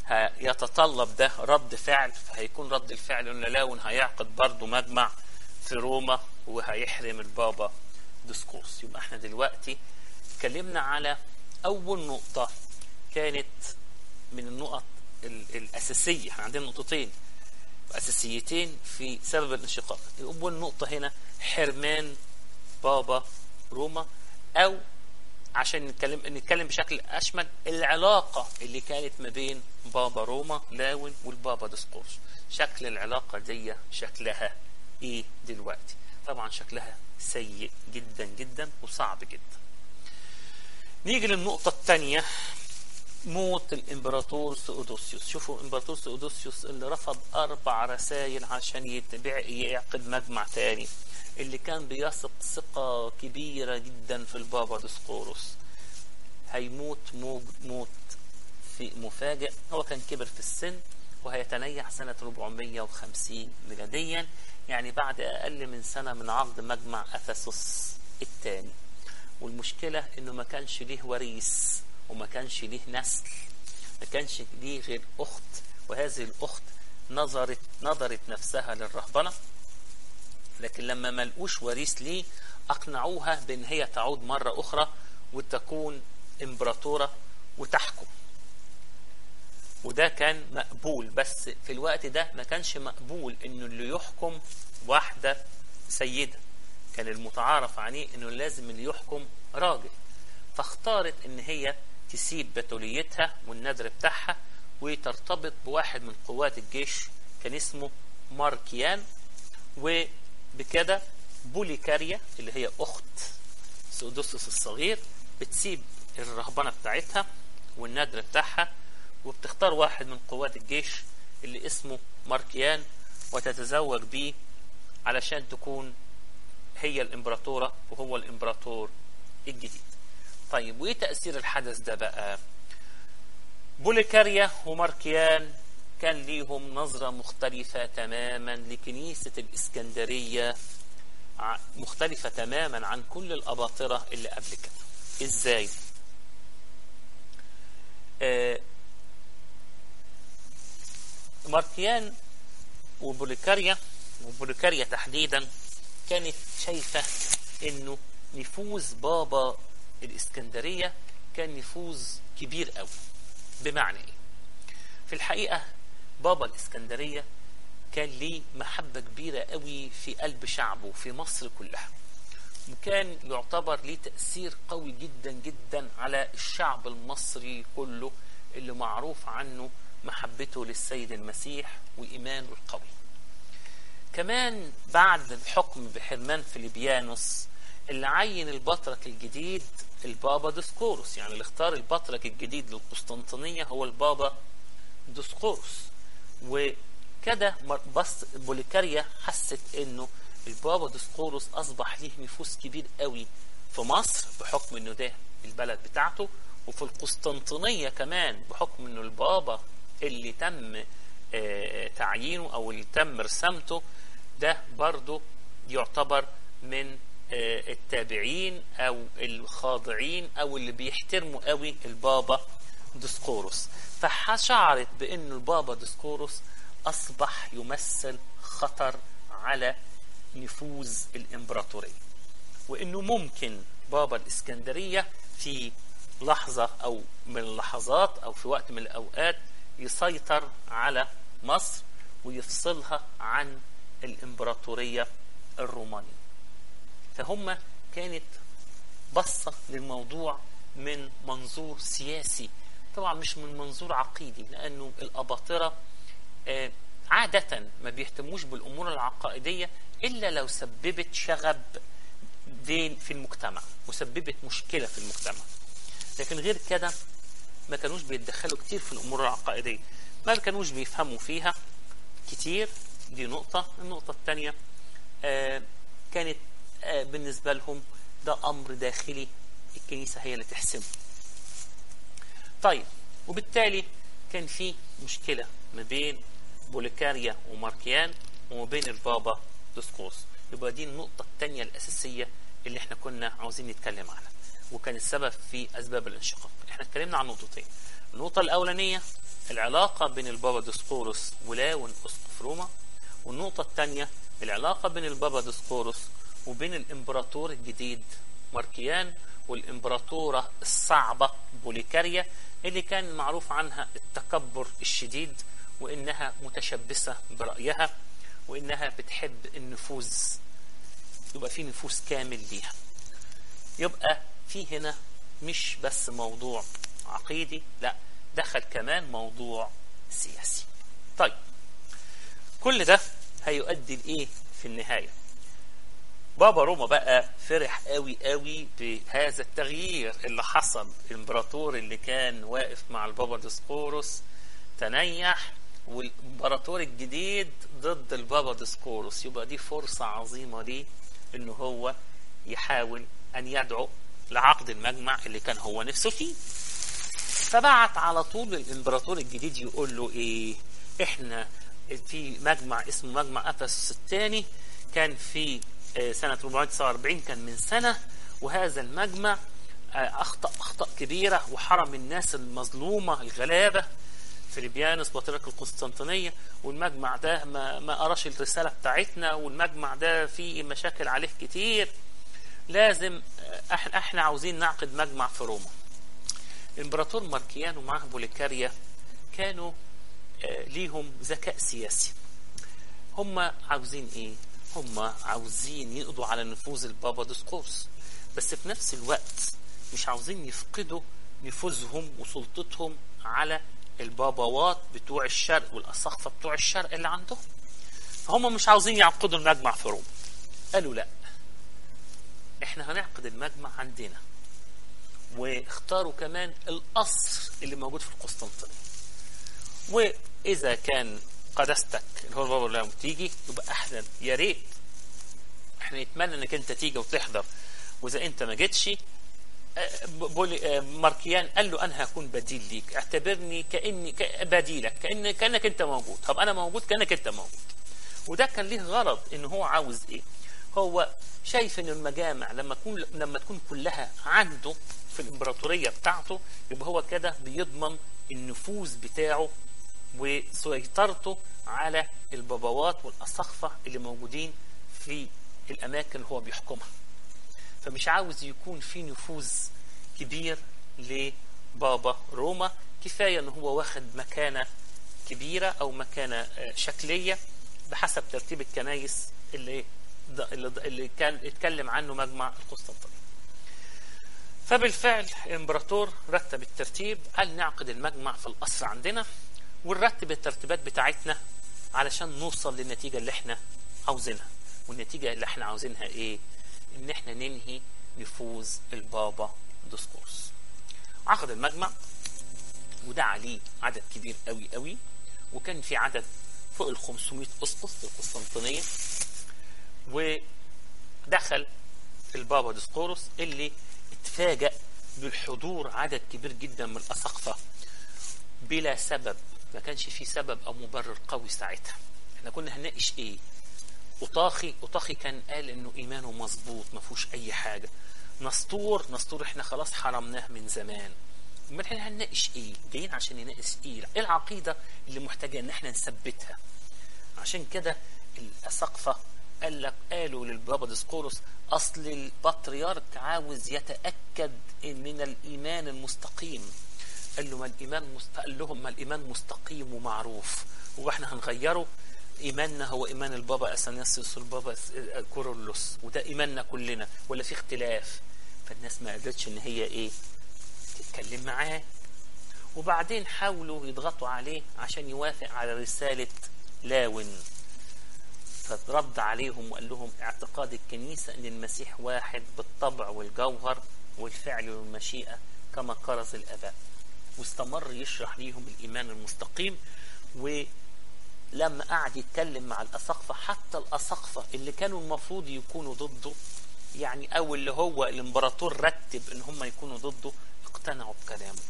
يتطلب ده رد فعل فهيكون رد الفعل ان لاون هيعقد برضه مجمع في روما وهيحرم البابا ديسكورس يبقى احنا دلوقتي اتكلمنا على اول نقطة كانت من النقط الاساسية احنا عندنا نقطتين اساسيتين في سبب الانشقاق اول نقطة هنا حرمان بابا روما او عشان نتكلم نتكلم بشكل اشمل العلاقه اللي كانت ما بين بابا روما لاون والبابا ديسقورس شكل العلاقه دي شكلها ايه دلوقتي طبعا شكلها سيء جدا جدا وصعب جدا نيجي للنقطة الثانية موت الامبراطور سؤدوسيوس شوفوا الامبراطور سؤدوسيوس اللي رفض اربع رسائل عشان يتبع يعقد مجمع تاني اللي كان بيثق ثقة كبيرة جدا في البابا ديسقوروس هيموت موت في مفاجئ هو كان كبر في السن وهيتنيح سنة 450 ميلاديا يعني بعد أقل من سنة من عقد مجمع أفسس الثاني والمشكلة إنه ما كانش ليه وريث وما كانش ليه نسل ما كانش ليه غير أخت وهذه الأخت نظرت نظرت نفسها للرهبنة لكن لما ما لقوش وريث ليه أقنعوها بأن هي تعود مرة أخرى وتكون إمبراطورة وتحكم وده كان مقبول بس في الوقت ده ما كانش مقبول انه اللي يحكم واحدة سيدة كان المتعارف عليه انه لازم اللي يحكم راجل فاختارت ان هي تسيب بتوليتها والنذر بتاعها وترتبط بواحد من قوات الجيش كان اسمه ماركيان وبكده بوليكاريا اللي هي اخت سودوسوس الصغير بتسيب الرهبنه بتاعتها والنذر بتاعها وبتختار واحد من قوات الجيش اللي اسمه ماركيان وتتزوج بيه علشان تكون هي الامبراطورة وهو الامبراطور الجديد طيب وايه تأثير الحدث ده بقى بوليكاريا وماركيان كان ليهم نظرة مختلفة تماما لكنيسة الإسكندرية مختلفة تماما عن كل الأباطرة اللي قبل كده إزاي؟ آه ماركيان وبوليكاريا وبوليكاريا تحديدا كانت شايفة انه نفوذ بابا الاسكندرية كان نفوذ كبير قوي بمعنى ايه في الحقيقة بابا الاسكندرية كان ليه محبة كبيرة قوي في قلب شعبه في مصر كلها وكان يعتبر ليه تأثير قوي جدا جدا على الشعب المصري كله اللي معروف عنه محبته للسيد المسيح وإيمانه القوي كمان بعد الحكم بحرمان فيليبيانوس اللي عين البطرك الجديد البابا ديسقورس يعني اللي اختار البطرك الجديد للقسطنطينية هو البابا ديسقورس وكده بس بوليكاريا حست انه البابا ديسقورس اصبح ليه نفوذ كبير قوي في مصر بحكم انه ده البلد بتاعته وفي القسطنطينية كمان بحكم انه البابا اللي تم تعيينه او اللي تم رسامته ده برضه يعتبر من التابعين او الخاضعين او اللي بيحترموا قوي البابا ديسقورس فشعرت بانه البابا ديسقورس اصبح يمثل خطر على نفوذ الامبراطوريه وانه ممكن بابا الاسكندريه في لحظه او من اللحظات او في وقت من الاوقات يسيطر على مصر ويفصلها عن الامبراطوريه الرومانيه فهم كانت بصة للموضوع من منظور سياسي طبعا مش من منظور عقيدي لأنه الأباطرة عادة ما بيهتموش بالأمور العقائدية إلا لو سببت شغب في المجتمع وسببت مشكلة في المجتمع لكن غير كده ما كانوش بيتدخلوا كتير في الأمور العقائدية ما كانوش بيفهموا فيها كتير دي نقطة النقطة الثانية كانت بالنسبة لهم ده أمر داخلي الكنيسة هي اللي تحسمه طيب وبالتالي كان في مشكلة ما بين بوليكاريا وماركيان وما بين البابا ديسقوس يبقى دي النقطة الثانية الأساسية اللي احنا كنا عاوزين نتكلم عنها وكان السبب في اسباب الانشقاق احنا اتكلمنا عن نقطتين النقطة الأولانية العلاقة بين البابا ديسقورس ولاون أسقف روما والنقطة الثانية العلاقة بين البابا ديسقورس وبين الإمبراطور الجديد ماركيان والإمبراطورة الصعبة بوليكاريا اللي كان معروف عنها التكبر الشديد وإنها متشبثة برأيها وإنها بتحب النفوذ يبقى في نفوذ كامل ليها يبقى في هنا مش بس موضوع عقيدي لا دخل كمان موضوع سياسي طيب كل ده هيؤدي لايه في النهايه بابا روما بقى فرح قوي قوي بهذا التغيير اللي حصل الامبراطور اللي كان واقف مع البابا ديسقورس تنيح والامبراطور الجديد ضد البابا ديسقورس يبقى دي فرصة عظيمة ليه انه هو يحاول ان يدعو لعقد المجمع اللي كان هو نفسه فيه فبعت على طول الامبراطور الجديد يقول له ايه احنا في مجمع اسمه مجمع افسس الثاني كان في سنة 449 كان من سنة وهذا المجمع أخطأ أخطاء كبيرة وحرم الناس المظلومة الغلابة فيليبيانس بطريرك القسطنطينية والمجمع ده ما, ما قراش الرسالة بتاعتنا والمجمع ده فيه مشاكل عليه كتير لازم احنا عاوزين نعقد مجمع في روما الامبراطور ماركيان ومعه بوليكاريا كانوا ليهم ذكاء سياسي هم عاوزين ايه هم عاوزين يقضوا على نفوذ البابا ديسقورس بس في نفس الوقت مش عاوزين يفقدوا نفوذهم وسلطتهم على الباباوات بتوع الشرق والأساقفة بتوع الشرق اللي عندهم فهم مش عاوزين يعقدوا المجمع في روما قالوا لا احنا هنعقد المجمع عندنا واختاروا كمان القصر اللي موجود في القسطنطينية وإذا كان قداستك اللي هو البابا لما تيجي يبقى احنا يا ريت احنا نتمنى انك انت تيجي وتحضر واذا انت ما جيتش بولي ماركيان قال له انا هكون بديل ليك اعتبرني كاني بديلك كان كانك انت موجود طب انا موجود كانك انت موجود وده كان ليه غرض ان هو عاوز ايه هو شايف ان المجامع لما تكون لما تكون كلها عنده في الامبراطوريه بتاعته يبقى هو كده بيضمن النفوذ بتاعه وسيطرته على البابوات والأساقفة اللي موجودين في الأماكن اللي هو بيحكمها فمش عاوز يكون في نفوذ كبير لبابا روما كفاية ان هو واخد مكانة كبيرة او مكانة شكلية بحسب ترتيب الكنايس اللي اللي كان اتكلم عنه مجمع القسطنطينية فبالفعل الامبراطور رتب الترتيب قال نعقد المجمع في القصر عندنا ونرتب الترتيبات بتاعتنا علشان نوصل للنتيجة اللي احنا عاوزينها والنتيجة اللي احنا عاوزينها ايه ان احنا ننهي نفوذ البابا ديسكورس عقد المجمع وده عليه عدد كبير قوي قوي وكان في عدد فوق ال 500 اسقف في القسطنطينيه ودخل البابا ديسقورس اللي اتفاجأ بالحضور عدد كبير جدا من الاساقفه بلا سبب ما كانش في سبب او مبرر قوي ساعتها احنا كنا هنناقش ايه أطاخي أطاخي كان قال إنه إيمانه مظبوط ما فيهوش أي حاجة نسطور نسطور إحنا خلاص حرمناه من زمان أمال إحنا هنناقش إيه؟ جايين عشان نناقش إيه؟ إيه العقيدة اللي محتاجة إن إحنا نثبتها؟ عشان كده الأساقفة قال لك قالوا للبابا ديسقورس أصل البطريرك عاوز يتأكد من الإيمان المستقيم قال له ما الإيمان مست... قال لهم ما الإيمان مستقيم ومعروف وإحنا هنغيره ايماننا هو ايمان البابا اثناسيوس والبابا كورولوس وده ايماننا كلنا ولا في اختلاف فالناس ما قدرتش ان هي ايه تتكلم معاه وبعدين حاولوا يضغطوا عليه عشان يوافق على رسالة لاون فرد عليهم وقال لهم اعتقاد الكنيسة ان المسيح واحد بالطبع والجوهر والفعل والمشيئة كما كرز الاباء واستمر يشرح ليهم الايمان المستقيم و لما قعد يتكلم مع الأساقفة حتى الأساقفة اللي كانوا المفروض يكونوا ضده يعني أو اللي هو الإمبراطور رتب إن هم يكونوا ضده اقتنعوا بكلامه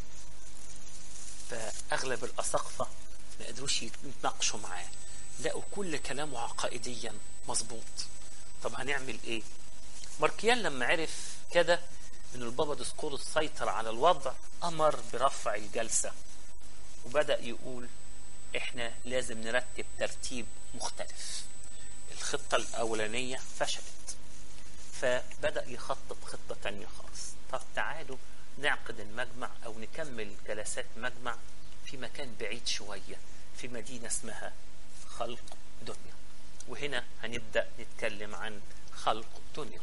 فأغلب الأساقفة ما قدروش يتناقشوا معاه لقوا كل كلامه عقائديا مظبوط طب هنعمل إيه؟ ماركيان لما عرف كده ان البابا ديسقورس سيطر على الوضع امر برفع الجلسة وبدأ يقول احنا لازم نرتب ترتيب مختلف الخطة الاولانية فشلت فبدأ يخطط خطة تانية خالص طب تعالوا نعقد المجمع او نكمل جلسات مجمع في مكان بعيد شوية في مدينة اسمها خلق دنيا وهنا هنبدأ نتكلم عن خلق دنيا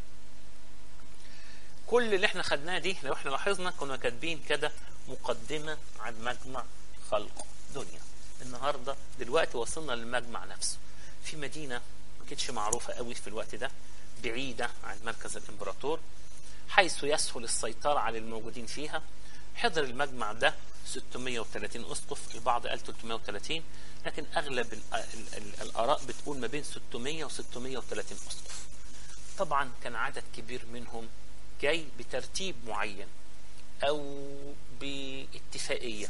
كل اللي احنا خدناه دي لو احنا لاحظنا كنا كاتبين كده مقدمة عن مجمع خلق دنيا النهاردة دلوقتي وصلنا للمجمع نفسه في مدينة ما كانتش معروفة قوي في الوقت ده بعيدة عن مركز الامبراطور حيث يسهل السيطرة على الموجودين فيها حضر المجمع ده 630 اسقف البعض قال 330 لكن اغلب ال ال ال الاراء بتقول ما بين 600 و 630 اسقف طبعا كان عدد كبير منهم جاي بترتيب معين او باتفاقيه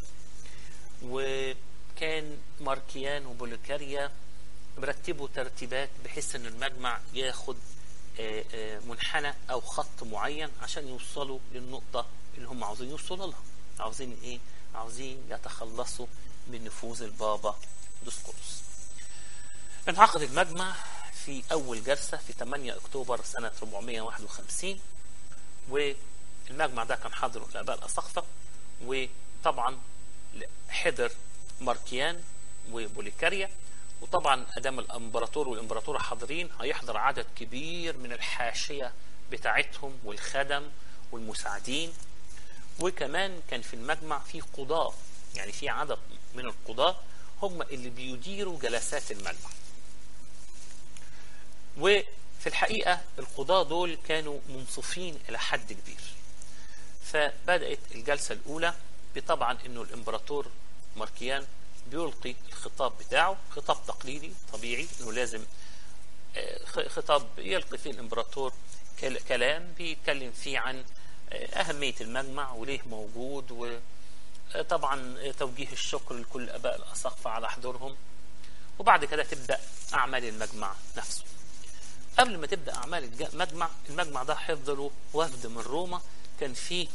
وكان ماركيان وبوليكاريا مرتبوا ترتيبات بحيث ان المجمع ياخد منحنى او خط معين عشان يوصلوا للنقطه اللي هم عاوزين يوصلوا لها عاوزين ايه عاوزين يتخلصوا من نفوذ البابا ديسقورس انعقد المجمع في اول جلسه في 8 اكتوبر سنه 451 والمجمع ده كان حاضره الاباء الاساقفه وطبعا حضر ماركيان وبوليكاريا وطبعا ادام الامبراطور والامبراطوره حاضرين هيحضر عدد كبير من الحاشيه بتاعتهم والخدم والمساعدين وكمان كان في المجمع في قضاة يعني في عدد من القضاة هم اللي بيديروا جلسات المجمع وفي الحقيقة القضاة دول كانوا منصفين إلى حد كبير فبدأت الجلسة الأولى بطبعا أنه الإمبراطور ماركيان بيلقي الخطاب بتاعه خطاب تقليدي طبيعي أنه لازم خطاب يلقي فيه الإمبراطور كلام بيتكلم فيه عن أهمية المجمع وليه موجود وطبعا توجيه الشكر لكل أباء الأساقفة على حضورهم وبعد كده تبدأ أعمال المجمع نفسه قبل ما تبدأ أعمال المجمع المجمع ده حضره وفد من روما كان فيه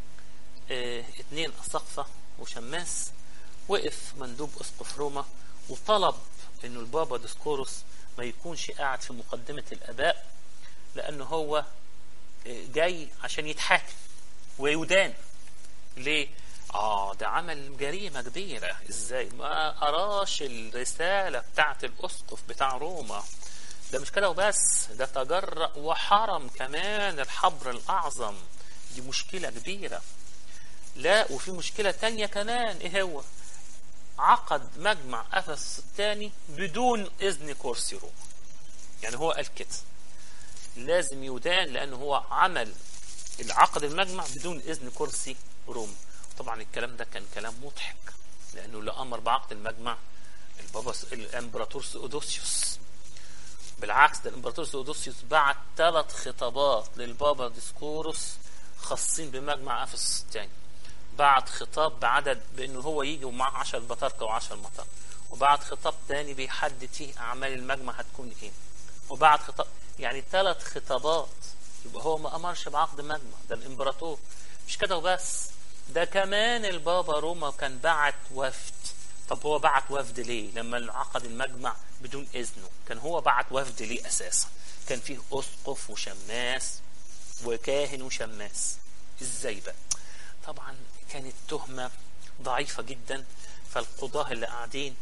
اه اتنين أساقفة وشماس وقف مندوب أسقف روما وطلب إنه البابا ديسكوروس ما يكونش قاعد في مقدمة الآباء لأنه هو جاي عشان يتحاكم ويدان ليه؟ اه ده عمل جريمة كبيرة ازاي ما قراش الرسالة بتاعت الاسقف بتاع روما ده مش كده وبس ده تجرأ وحرم كمان الحبر الاعظم دي مشكلة كبيرة لا وفي مشكلة تانية كمان ايه هو عقد مجمع افسس الثاني بدون اذن كرسي روما يعني هو قال كده لازم يدان لانه هو عمل العقد المجمع بدون اذن كرسي روما طبعا الكلام ده كان كلام مضحك لانه اللي امر بعقد المجمع البابا الامبراطور سيودوسيوس بالعكس ده الامبراطور سيودوسيوس بعت ثلاث خطابات للبابا ديسكوروس خاصين بمجمع افسس الثاني بعت خطاب بعدد بانه هو يجي ومعه 10 بطاركه و10 مطار وبعت خطاب تاني بيحدد فيه اعمال المجمع هتكون ايه وبعت خطاب يعني ثلاث خطابات يبقى هو ما امرش بعقد مجمع ده الامبراطور مش كده وبس ده كمان البابا روما كان بعت وفد طب هو بعت وفد ليه لما عقد المجمع بدون اذنه كان هو بعت وفد ليه اساسا كان فيه اسقف وشماس وكاهن وشماس ازاي بقى طبعا كانت تهمة ضعيفة جدا فالقضاة اللي قاعدين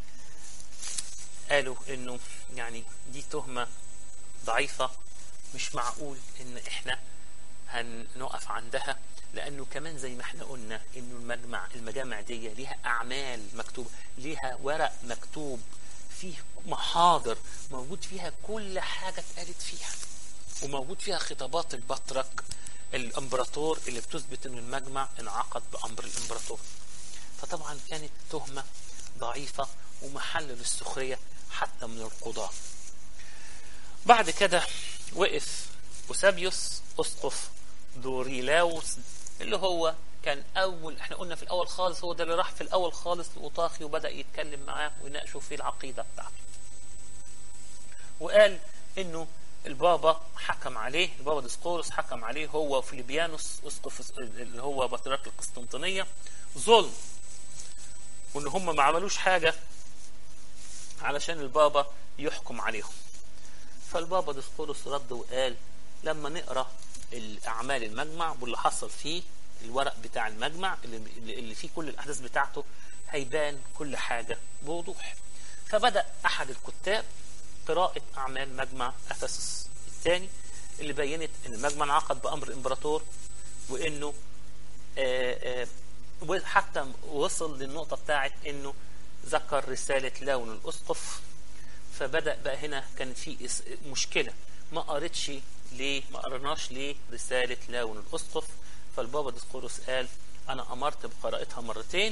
قالوا انه يعني دي تهمة ضعيفة مش معقول ان احنا هنقف عندها لانه كمان زي ما احنا قلنا انه المجمع المجامع دي ليها اعمال مكتوبه ليها ورق مكتوب فيه محاضر موجود فيها كل حاجه اتقالت فيها وموجود فيها خطابات البطرك الامبراطور اللي بتثبت ان المجمع انعقد بامر الامبراطور فطبعا كانت تهمه ضعيفه ومحل للسخريه حتى من القضاه بعد كده وقف أوسابيوس أسقف دوريلاوس اللي هو كان أول احنا قلنا في الأول خالص هو ده اللي راح في الأول خالص لأوطاخي وبدأ يتكلم معاه ويناقشوا فيه العقيدة بتاعته وقال إنه البابا حكم عليه البابا ديسقورس حكم عليه هو وفيليبيانوس اسقف اللي هو بطريرك القسطنطينيه ظلم وان هم ما عملوش حاجه علشان البابا يحكم عليهم فالبابا ديسقورس رد وقال لما نقرا الاعمال المجمع واللي حصل فيه الورق بتاع المجمع اللي, اللي فيه كل الاحداث بتاعته هيبان كل حاجه بوضوح فبدا احد الكتاب قراءه اعمال مجمع افسس الثاني اللي بينت ان المجمع انعقد بامر الامبراطور وانه آآ آآ وحتى وصل للنقطه بتاعت انه ذكر رساله لاون الاسقف فبدا بقى هنا كان في مشكله ما قريتش ليه ما قرناش ليه رساله لاون الاسقف فالبابا ديسقورس قال انا امرت بقراءتها مرتين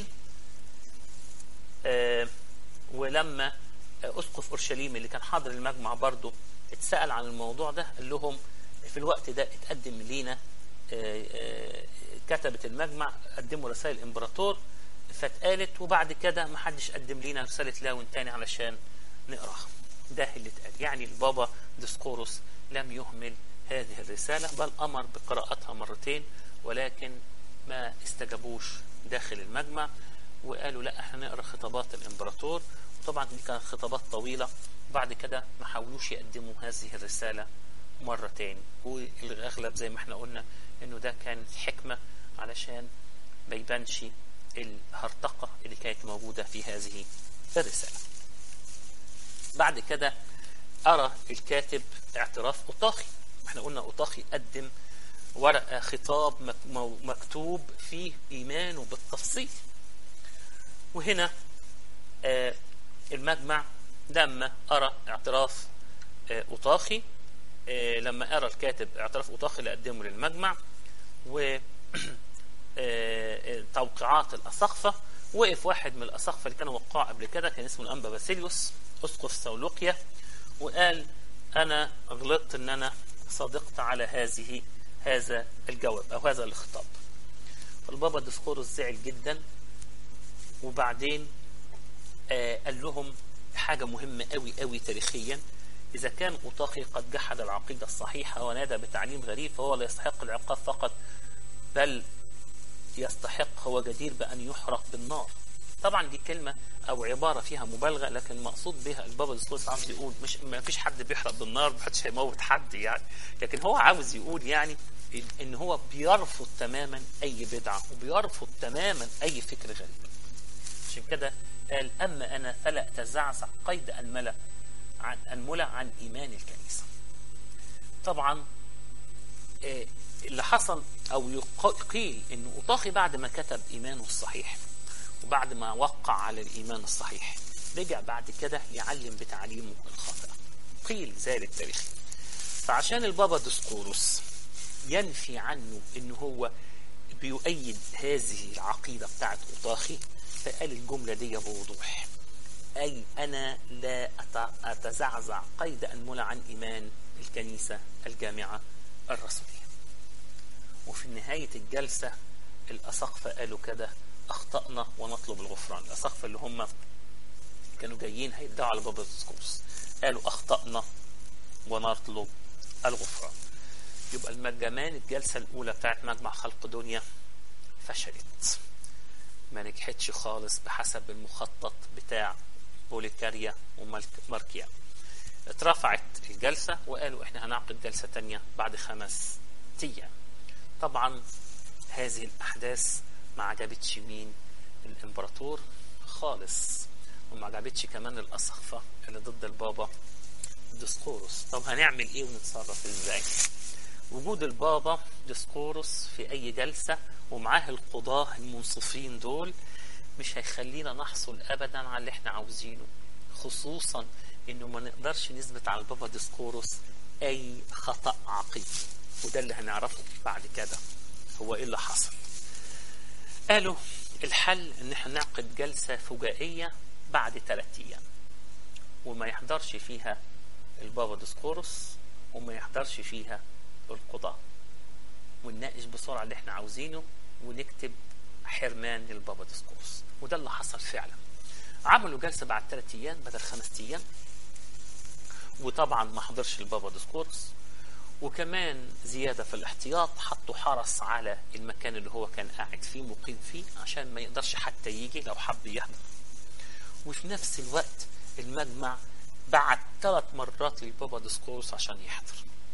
آه ولما اسقف اورشليم اللي كان حاضر المجمع برضه اتسال عن الموضوع ده قال لهم في الوقت ده اتقدم لينا آه آه كتبه المجمع قدموا رسائل الامبراطور فاتقالت وبعد كده ما حدش قدم لينا رساله لاون تاني علشان نقراها ده اللي اتقال يعني البابا ديسقورس لم يهمل هذه الرسالة بل أمر بقراءتها مرتين ولكن ما استجابوش داخل المجمع وقالوا لا احنا نقرا خطابات الامبراطور وطبعا دي كانت خطابات طويلة وبعد كده ما حاولوش يقدموا هذه الرسالة مرة تاني والأغلب زي ما احنا قلنا انه ده كانت حكمة علشان ما يبانش الهرطقة اللي كانت موجودة في هذه الرسالة بعد كده أرى الكاتب اعتراف أوطاخي احنا قلنا أوطاخي قدم ورقة خطاب مكتوب فيه إيمانه بالتفصيل وهنا آه المجمع لما أرى اعتراف آه أوطاخي آه لما أرى الكاتب اعتراف أوطاخي اللي قدمه للمجمع و توقيعات الأسقفة وقف واحد من الأسقفة اللي كانوا وقعوا قبل كده كان اسمه الأنبا باسيليوس أسقف سولوقيا وقال أنا غلطت إن أنا صادقت على هذه هذا الجواب أو هذا الخطاب فالبابا ديسقورس زعل جدا وبعدين آه قال لهم حاجة مهمة قوي قوي تاريخيا إذا كان أوطاقي قد جحد العقيدة الصحيحة ونادى بتعليم غريب فهو لا يستحق العقاب فقط بل يستحق هو جدير بأن يحرق بالنار طبعا دي كلمة أو عبارة فيها مبالغة لكن مقصود بها البابا ديسقورس عاوز يقول مش ما فيش حد بيحرق بالنار ما حدش هيموت حد يعني لكن هو عاوز يقول يعني ان هو بيرفض تماما اي بدعة وبيرفض تماما اي فكر غريب عشان كده قال اما انا فلا اتزعزع قيد انملة عن انملة عن ايمان الكنيسة طبعا اللي حصل او قيل ان اوطاخي بعد ما كتب ايمانه الصحيح وبعد ما وقع على الايمان الصحيح رجع بعد كده يعلم بتعليمه الخاطئ قيل ذلك تاريخي فعشان البابا ديسقورس ينفي عنه ان هو بيؤيد هذه العقيدة بتاعت أوطاخي فقال الجملة دي بوضوح أي أنا لا أتزعزع قيد أنملة عن إيمان الكنيسة الجامعة الرسولية وفي نهاية الجلسة الأسقفة قالوا كده أخطأنا ونطلب الغفران الأسقفة اللي هم كانوا جايين هيدعوا على بابا ديسقورس قالوا أخطأنا ونطلب الغفران يبقى المجمان الجلسة الأولى بتاعت مجمع خلق دنيا فشلت ما نجحتش خالص بحسب المخطط بتاع بوليكاريا وماركيا اترفعت الجلسة وقالوا احنا هنعقد جلسة تانية بعد خمس أيام طبعا هذه الأحداث ما عجبتش مين الإمبراطور خالص وما عجبتش كمان الأسقفة اللي ضد البابا ديسقورس طب هنعمل ايه ونتصرف ازاي وجود البابا ديسقورس في اي جلسة ومعاه القضاة المنصفين دول مش هيخلينا نحصل ابدا على اللي احنا عاوزينه خصوصا انه ما نقدرش نثبت على البابا ديسقورس اي خطأ عقيدي وده اللي هنعرفه بعد كده هو ايه اللي حصل قالوا الحل ان احنا نعقد جلسة فجائية بعد ثلاثة ايام وما يحضرش فيها البابا ديسقورس وما يحضرش فيها القضاء ونناقش بسرعة اللي احنا عاوزينه ونكتب حرمان للبابا ديسقورس وده اللي حصل فعلا عملوا جلسة بعد ثلاث أيام بدل خمس أيام وطبعا ما حضرش البابا ديسكورس وكمان زيادة في الاحتياط حطوا حرس على المكان اللي هو كان قاعد فيه مقيم فيه عشان ما يقدرش حتى يجي لو حب يحضر وفي نفس الوقت المجمع بعت ثلاث مرات للبابا ديسكورس عشان يحضر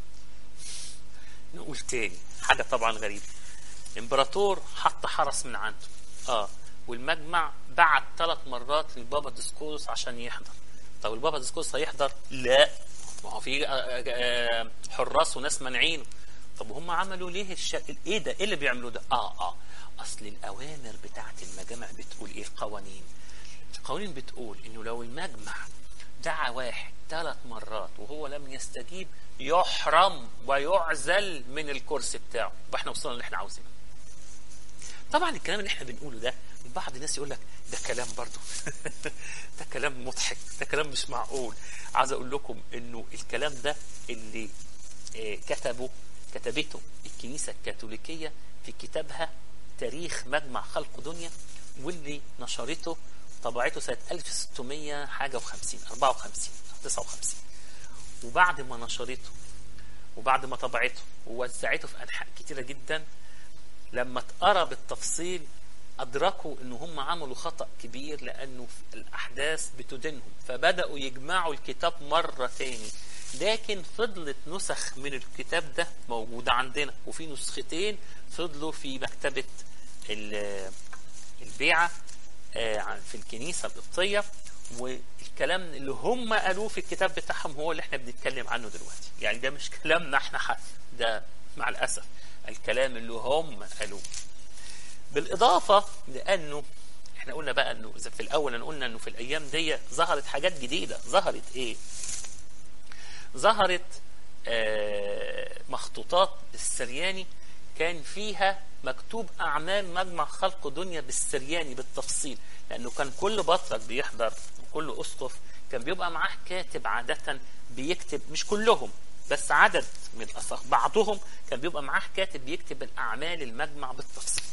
نقول تاني حاجة طبعا غريبة امبراطور حط حرس من عنده اه والمجمع بعت ثلاث مرات للبابا ديسكورس عشان يحضر طب البابا ديسكورس هيحضر لا ما هو في آه، آه، حراس وناس مانعينه طب وهم عملوا ليه الش... ايه ده ايه اللي بيعملوا ده اه اه اصل الاوامر بتاعت المجامع بتقول ايه القوانين القوانين بتقول انه لو المجمع دعا واحد ثلاث مرات وهو لم يستجيب يحرم ويعزل من الكرسي بتاعه واحنا وصلنا اللي احنا عاوزينه طبعا الكلام اللي احنا بنقوله ده بعض الناس يقول لك ده كلام برضه ده كلام مضحك ده كلام مش معقول عايز اقول لكم انه الكلام ده اللي آه، كتبه كتبته الكنيسة الكاثوليكية في كتابها تاريخ مجمع خلق دنيا واللي نشرته طبعته سنة 1600 حاجة و50 54 أو 59 وبعد ما نشرته وبعد ما طبعته ووزعته في أنحاء كتيرة جدا لما اتقرا بالتفصيل أدركوا إن هم عملوا خطأ كبير لأنه الأحداث بتدينهم فبدأوا يجمعوا الكتاب مرة تاني لكن فضلت نسخ من الكتاب ده موجودة عندنا وفي نسختين فضلوا في مكتبة ال- البيعة آه، في الكنيسة القبطية والكلام اللي هم قالوه في الكتاب بتاعهم هو اللي احنا بنتكلم عنه دلوقتي يعني ده مش كلامنا احنا حد ده مع الأسف الكلام اللي هم قالوه بالإضافة لأنه احنا قلنا بقى انه إذا في الأول أنا قلنا انه في الأيام دي ظهرت حاجات جديدة ظهرت ايه ظهرت آه، مخطوطات بالسرياني كان فيها مكتوب أعمال مجمع خلق دنيا بالسرياني بالتفصيل لأنه كان كل بطرك بيحضر وكل أسقف كان بيبقى معاه كاتب عادة بيكتب مش كلهم بس عدد من الأساق بعضهم كان بيبقى معاه كاتب بيكتب الأعمال المجمع بالتفصيل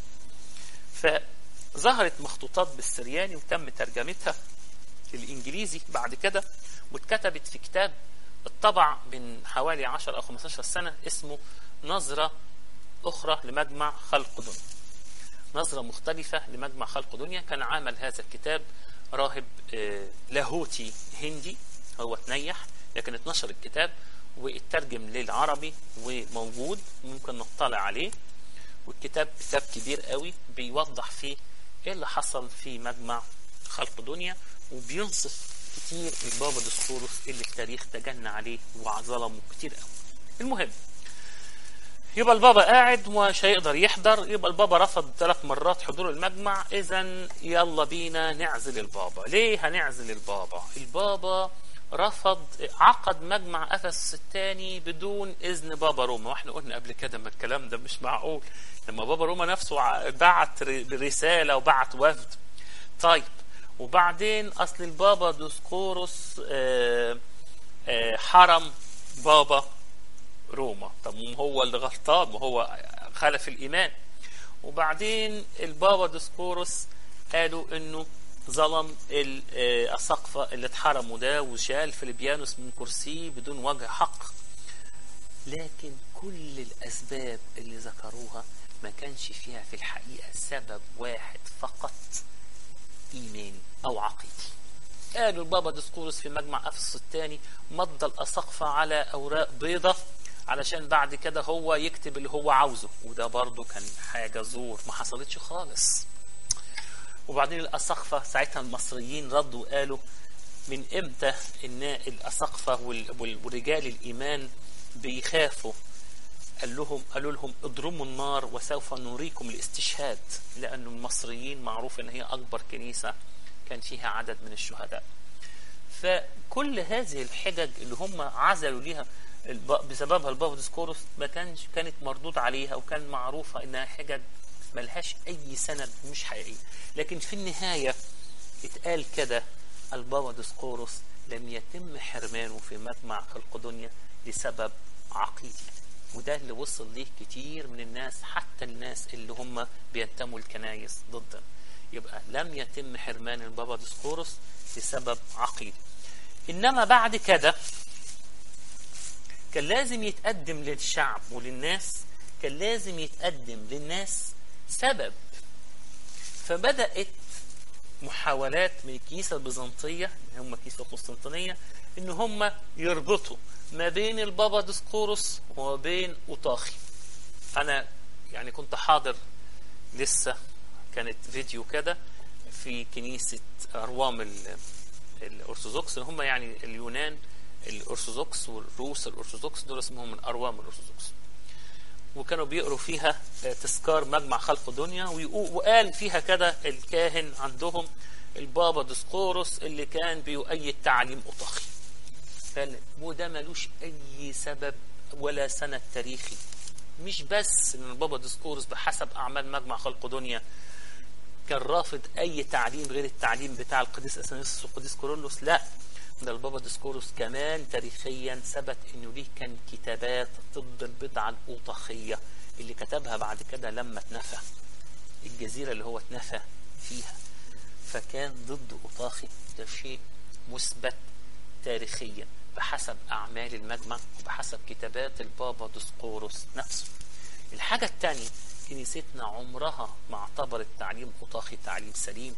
فظهرت مخطوطات بالسرياني وتم ترجمتها الإنجليزي بعد كده واتكتبت في كتاب اتطبع من حوالي 10 أو 15 سنة اسمه نظرة أخرى لمجمع خلق دنيا نظرة مختلفة لمجمع خلق دنيا كان عمل هذا الكتاب راهب آه، لاهوتي هندي هو تنيح لكن اتنشر الكتاب واترجم للعربي وموجود ممكن نطلع عليه والكتاب كتاب كبير قوي بيوضح فيه ايه اللي حصل في مجمع خلق دنيا وبينصف كتير البابا ديسكوروس اللي التاريخ تجنى عليه وظلمه كتير قوي المهم يبقى البابا قاعد ومش هيقدر يحضر يبقى البابا رفض ثلاث مرات حضور المجمع اذا يلا بينا نعزل البابا ليه هنعزل البابا البابا رفض عقد مجمع افسس الثاني بدون اذن بابا روما واحنا قلنا قبل كده ما الكلام ده مش معقول لما بابا روما نفسه ع- بعت ر- برساله وبعت وفد طيب وبعدين اصل البابا ديسكوروس آه، آه، حرم بابا روما طب ما هو اللي غلطان ما هو خالف الايمان وبعدين البابا ديسكوروس قالوا انه ظلم ال- آه، السقفة اللي اتحرموا ده وشال فيليبيانوس من كرسيه بدون وجه حق لكن كل الأسباب اللي ذكروها ما كانش فيها في الحقيقة سبب واحد فقط إيماني أو عقيدي قالوا البابا ديسكورس في مجمع أفسس الثاني مضى الأسقفة على أوراق بيضة علشان بعد كده هو يكتب اللي هو عاوزه وده برضه كان حاجة زور ما حصلتش خالص وبعدين الأسقفة ساعتها المصريين ردوا وقالوا من امتى ان الأسقفة وال- وال- ورجال الإيمان بيخافوا قال لهم قالوا لهم اضرموا النار وسوف نريكم الاستشهاد لأن المصريين معروف ان هي أكبر كنيسة كان فيها عدد من الشهداء فكل هذه الحجج اللي هم عزلوا ليها الب- بسببها البابا ديسكوروس ما كانش كانت مردود عليها وكان معروفة انها حجج ملهاش اي سند مش حقيقية لكن في النهاية اتقال كده البابا ديسقورس لم يتم حرمانه في مجمع خلق دنيا لسبب عقيدي وده اللي وصل ليه كتير من الناس حتى الناس اللي هم بينتموا الكنايس ضدا يبقى لم يتم حرمان البابا ديسقورس لسبب عقيدي انما بعد كده كان لازم يتقدم للشعب وللناس كان لازم يتقدم للناس سبب فبدأت محاولات من الكنيسة البيزنطية اللي هم كنيسة القسطنطينية ان هم يربطوا ما بين البابا ديسقورس وما بين اوطاخي انا يعني كنت حاضر لسه كانت فيديو كده في كنيسة أروام ال- الأرثوذكس اللي هم يعني اليونان الأرثوذكس والروس الأرثوذكس دول اسمهم من أروام الأرثوذكس وكانوا بيقروا فيها آه، تذكار مجمع خلق دنيا ويقو- وقال فيها كده الكاهن عندهم البابا ديسقورس اللي كان بيؤيد تعليم أوطاخي قال وده ملوش أي سبب ولا سند تاريخي مش بس ان البابا ديسقورس بحسب اعمال مجمع خلق دنيا كان رافض اي تعليم غير التعليم بتاع القديس اثناسيوس والقديس كورولوس لا ده البابا ديسقورس كمان تاريخيا ثبت انه ليه كان كتابات ضد البدعه الاوطاخيه اللي كتبها بعد كده لما اتنفى الجزيره اللي هو اتنفى فيها فكان ضد اوطاخي ده شيء مثبت تاريخيا بحسب اعمال المجمع وبحسب كتابات البابا ديسقورس نفسه الحاجه الثانيه كنيستنا عمرها ما اعتبرت تعليم اوطاخي تعليم سليم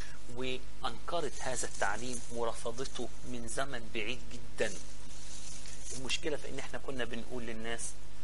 وانكرت هذا التعليم ورفضته من زمن بعيد جدا المشكله في ان احنا كنا بنقول للناس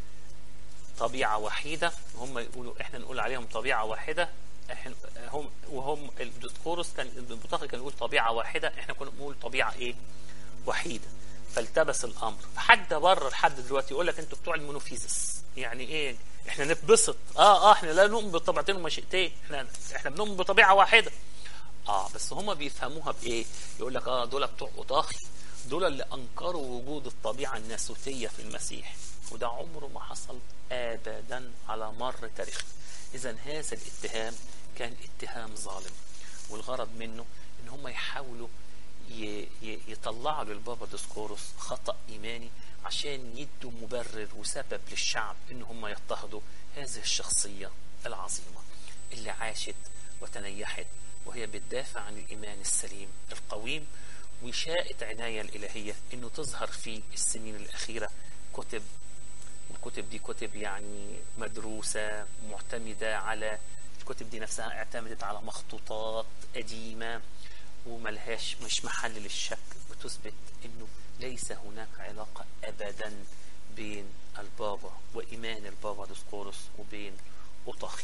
طبيعه وحيده وهم يقولوا احنا نقول عليهم طبيعه واحده احنا هم وهم الديسقورس كان البطاقي كان يقول طبيعه واحده احنا كنا بنقول طبيعه ايه وحيده فالتبس الامر حد بره لحد دلوقتي يقول لك انتوا بتوع المونوفيزس يعني ايه احنا نتبسط اه اه احنا لا نؤمن بطبيعتين ومشيئتين احنا احنا بنؤمن بطبيعه واحده اه بس هما بيفهموها بايه يقول لك اه دول بتوع اوطاخي دول اللي انكروا وجود الطبيعه الناسوتيه في المسيح وده عمره ما حصل ابدا على مر تاريخه اذا هذا الاتهام كان اتهام ظالم والغرض منه ان هم يحاولوا ي- ي- يطلعوا للبابا ديسكورس خطأ إيماني عشان يدوا مبرر وسبب للشعب إن هم يضطهدوا هذه الشخصية العظيمة اللي عاشت وتنيحت وهي بتدافع عن الإيمان السليم القويم وشاءت عناية الإلهية إنه تظهر في السنين الأخيرة كتب الكتب دي كتب يعني مدروسة معتمدة على الكتب دي نفسها اعتمدت على مخطوطات قديمة وملهاش مش محل للشك بتثبت انه ليس هناك علاقة ابدا بين البابا وايمان البابا ديسقورس وبين اوطاخي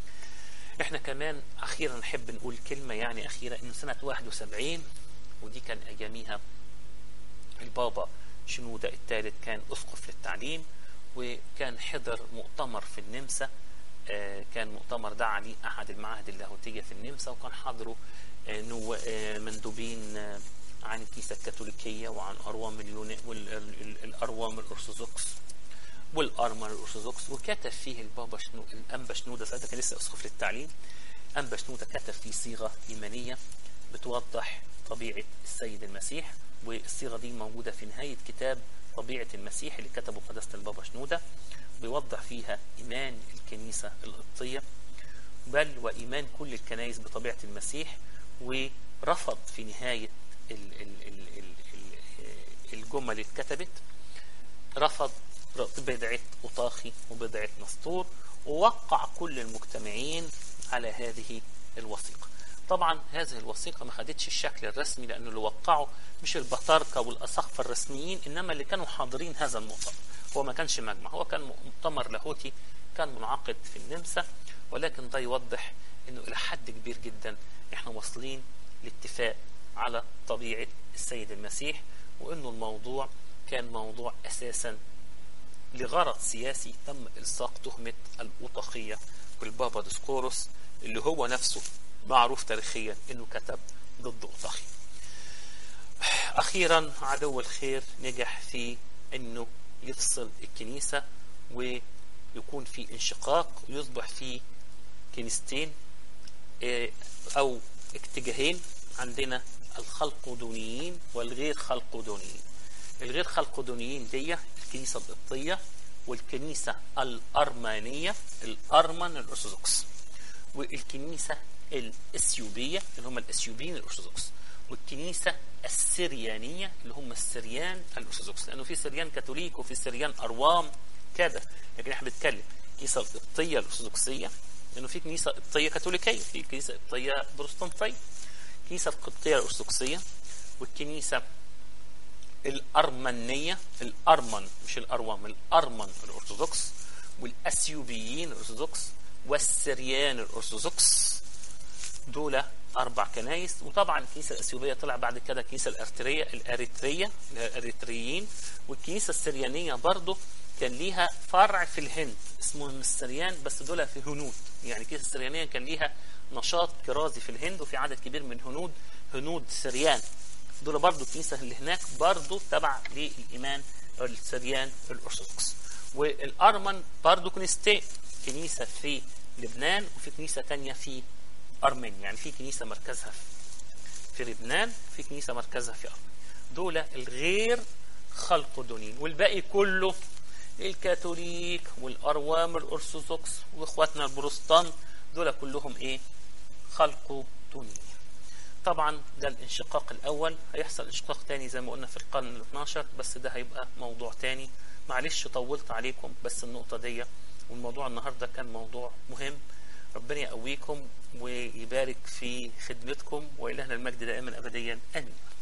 احنا كمان اخيرا نحب نقول كلمة يعني اخيرة انه سنة 71 ودي كان اياميها البابا شنودة الثالث كان اسقف للتعليم وكان حضر مؤتمر في النمسا آه، كان مؤتمر دعا عليه احد المعاهد اللاهوتيه في النمسا وكان حضروا آه، نو- آه، مندوبين آه، عن الكنيسه الكاثوليكيه وعن اروام اليونان والاروام الارثوذكس والارمن الارثوذكس وكتب فيه البابا شنو الانبا شنوده ساعتها كان لسه اسقف للتعليم انبا شنوده كتب فيه صيغه ايمانيه بتوضح طبيعه السيد المسيح والصيغه دي موجوده في نهايه كتاب طبيعه المسيح اللي كتبه قداسه البابا شنوده بيوضح فيها ايمان الكنيسه القبطيه بل وايمان كل الكنائس بطبيعه المسيح ورفض في نهايه ال- ال- ال- ال- ال- الجمل اللي اتكتبت رفض بدعة أطاخي وبدعة نسطور ووقع كل المجتمعين على هذه الوثيقة طبعا هذه الوثيقة ما خدتش الشكل الرسمي لأنه اللي وقعوا مش البطاركة والأساقفة الرسميين إنما اللي كانوا حاضرين هذا المؤتمر هو ما كانش مجمع هو كان مؤتمر لاهوتي كان منعقد في النمسا ولكن ده يوضح إنه إلى حد كبير جدا إحنا واصلين لاتفاق على طبيعة السيد المسيح وإنه الموضوع كان موضوع أساسا لغرض سياسي تم إلصاق تهمة الأوطاخية بالبابا ديسكوروس اللي هو نفسه معروف تاريخيا إنه كتب ضد أوطاخي أخيرا عدو الخير نجح في إنه يفصل الكنيسة ويكون في انشقاق ويصبح في كنيستين إيه، أو اتجاهين عندنا الخلقدونيين والغير خلقدونيين الغير خلقدونيين دي الكنيسة القبطية والكنيسة الأرمانية الأرمن الأرثوذكس والكنيسة الإثيوبية اللي هم الإثيوبيين الأرثوذكس والكنيسة السريانية اللي هم السريان الأرثوذكس لأنه في سريان كاثوليك وفي سريان أروام كذا لكن احنا بنتكلم الكنيسة القبطية الأرثوذكسية لأنه في كنيسة قبطية كاثوليكية في كنيسة قبطية بروتستانتية الكنيسة القبطية الأرثوذكسية والكنيسة الأرمنية الأرمن مش الأروام الأرمن الأرثوذكس والأثيوبيين الأرثوذكس والسريان الأرثوذكس دول أربع كنايس وطبعا الكنيسة الأثيوبية طلع بعد كده الكنيسة الأرترية الأريترية الأريتريين والكنيسة السريانية برضه كان ليها فرع في الهند اسمه السريان بس دول في هنود يعني الكنيسة السريانية كان ليها نشاط كرازي في الهند وفي عدد كبير من هنود هنود سريان دول برضو الكنيسة اللي هناك برضو تبع للإيمان السريان الأرثوذكس والأرمن برضو كنيستين كنيسة في لبنان وفي كنيسة تانية في أرمينيا يعني في كنيسة مركزها في لبنان في كنيسة مركزها في أرمينيا دول الغير خلق دونين والباقي كله الكاثوليك والأروام الأرثوذكس وإخواتنا البروتستان دول كلهم إيه خلق دونين طبعا ده الانشقاق الاول هيحصل انشقاق تاني زي ما قلنا في القرن ال 12 بس ده هيبقى موضوع تاني معلش طولت عليكم بس النقطه دي والموضوع النهارده كان موضوع مهم ربنا يقويكم ويبارك في خدمتكم والهنا المجد دائما ابديا امين